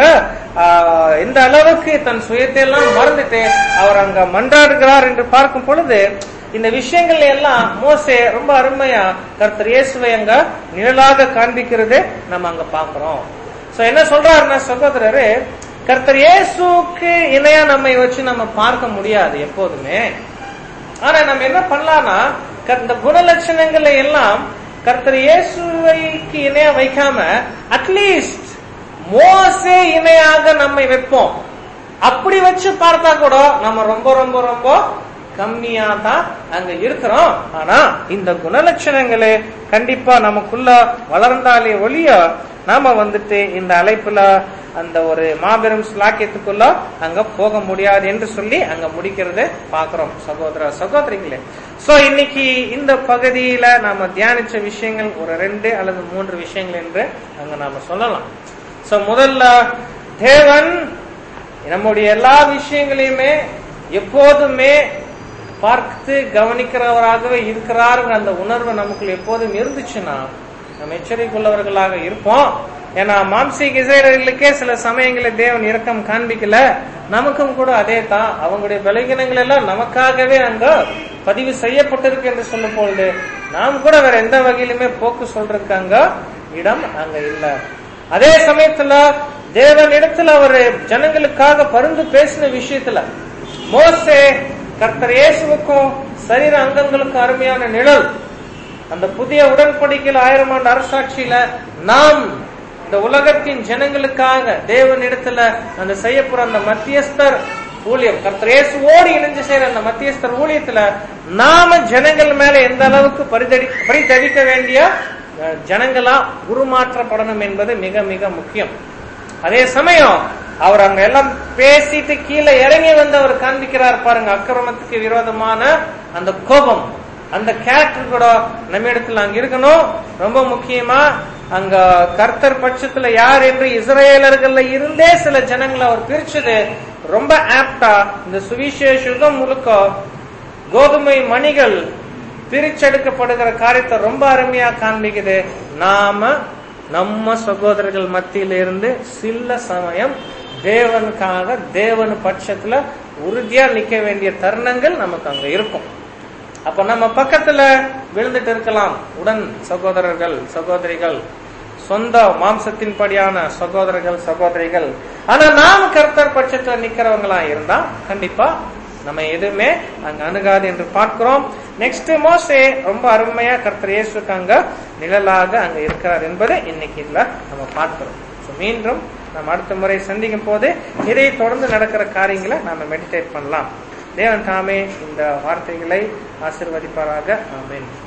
எந்த அளவுக்கு தன் சுயத்தை எல்லாம் மறந்துட்டு அவர் அங்க மன்றாடுகிறார் என்று பார்க்கும் பொழுது இந்த விஷயங்கள் எல்லாம் மோசே ரொம்ப அருமையா கர்த்தர் இயேசுவை அங்க நிழலாக காண்பிக்கிறது நம்ம அங்க பாக்குறோம் சோ என்ன சொல்றாருன்னா சகோதரரு கர்த்தர் இயேசுக்கு இணையா நம்மை வச்சு நம்ம பார்க்க முடியாது எப்போதுமே ஆனா நம்ம என்ன பண்ணலாம்னா கர்- இந்த குணலட்சணங்களை எல்லாம் கர்த்தர் இயேசுவைக்கு இணையா வைக்காம அட்லீஸ்ட் மோசே இணையாக நம்மை வைப்போம் அப்படி வச்சு பார்த்தா கூட நம்ம ரொம்ப ரொம்ப ரொம்ப கம்மியா தான் அங்க இருக்கிறோம் ஆனா இந்த குணலட்சணங்களே கண்டிப்பா நமக்குள்ள வளர்ந்தாலே ஒழிய நாம வந்துட்டு இந்த அழைப்புல அந்த ஒரு மாபெரும் ஸ்லாக்கியத்துக்குள்ள அங்க போக முடியாது என்று சொல்லி அங்க முடிக்கிறது பாக்குறோம் சகோதர சகோதரிகளே சோ இன்னைக்கு இந்த பகுதியில நாம தியானிச்ச விஷயங்கள் ஒரு ரெண்டு அல்லது மூன்று விஷயங்கள் என்று அங்க நாம சொல்லலாம் சோ முதல்ல தேவன் நம்முடைய எல்லா விஷயங்களையுமே எப்போதுமே பார்த்து கவனிக்கிறவராகவே இருக்கிறாருங்கிற அந்த உணர்வு நமக்குள்ள எப்போதும் இருந்துச்சுன்னா நம்ம எச்சரிக்கையுள்ளவர்களாக இருப்போம் ஏன்னா மாம்சீக இசைகளுக்கே சில சமயங்களில் தேவன் இரக்கம் காண்பிக்கல நமக்கும் கூட அதே தான் அவங்களுடைய பலகீனங்கள் எல்லாம் நமக்காகவே அங்க பதிவு செய்யப்பட்டிருக்கு என்று சொல்லும் பொழுது நாம் கூட வேற எந்த வகையிலுமே போக்கு சொல்றதுக்கு அங்க இடம் அங்க இல்ல அதே சமயத்துல தேவன் இடத்துல அவர் ஜனங்களுக்காக பருந்து பேசின விஷயத்துல மோசே கர்த்தர் இயேசுவுக்கும் சரீர அங்கங்களுக்கும் அருமையான நிழல் அந்த புதிய உடன்படிக்கையில் ஆயிரம் ஆண்டு அரசாட்சியில நாம் இந்த உலகத்தின் ஜனங்களுக்காக தேவனிடத்துல அந்த செய்யப்படுற அந்த மத்தியஸ்தர் ஊழியம் கர்த்தர் இயேசுவோடு இணைஞ்சு செய்யற அந்த மத்தியஸ்தர் ஊழியத்துல நாம ஜனங்கள் மேல எந்த அளவுக்கு பரிதடி பரிதவிக்க வேண்டிய அஹ், ஜனங்களா உருமாற்றப்படணும் என்பது மிக மிக முக்கியம் அதே சமயம் அவர் அங்க எல்லாம் பேசிட்டு கீழே இறங்கி வந்து அவர் காண்பிக்கிறார் பாருங்க அக்கிரமத்துக்கு விரோதமான அந்த கோபம் அந்த கேரக்டர் கூட நம்ம இடத்துல அங்க இருக்கணும் ரொம்ப முக்கியமா அங்க கர்த்தர் பட்சத்துல யார் என்று இஸ்ரேலர்கள்ல இருந்தே சில ஜனங்களை அவர் பிரிச்சது ரொம்ப ஆப்டா இந்த சுவிசேஷ யுகம் முழுக்க கோதுமை மணிகள் பிரிச்செடுக்கப்படுகிற காரியத்தை ரொம்ப அருமையா காண்பிக்குது நாம நம்ம சகோதரர்கள் மத்தியில இருந்து சில சமயம் தேவனுக்காக தேவன் பட்சத்துல உறுதியா நிக்க வேண்டிய தருணங்கள் நமக்கு அங்க இருக்கும் அப்ப நம்ம பக்கத்துல விழுந்துட்டு இருக்கலாம் உடன் சகோதரர்கள் சகோதரிகள் சொந்த மாம்சத்தின் படியான சகோதரர்கள் சகோதரிகள் ஆனா நாம் கர்த்தர் பட்சத்துல நிக்கிறவங்களா இருந்தா கண்டிப்பா நம்ம எதுவுமே அங்க அணுகாது என்று பார்க்கிறோம் நெக்ஸ்ட் மோசே ரொம்ப அருமையா கர்த்தர் இயேசுக்கு அங்க நிழலாக அங்க இருக்கிறார் என்பதை இன்னைக்கு இதுல நம்ம பார்க்கிறோம் So, மீண்டும் நம்ம அடுத்த முறை சந்திக்கும் போது இதை தொடர்ந்து நடக்கிற காரியங்களை நாம மெடிடேட் பண்ணலாம் தேவன் தாமே இந்த வார்த்தைகளை ஆசிர்வதிப்பாராக ஆமென்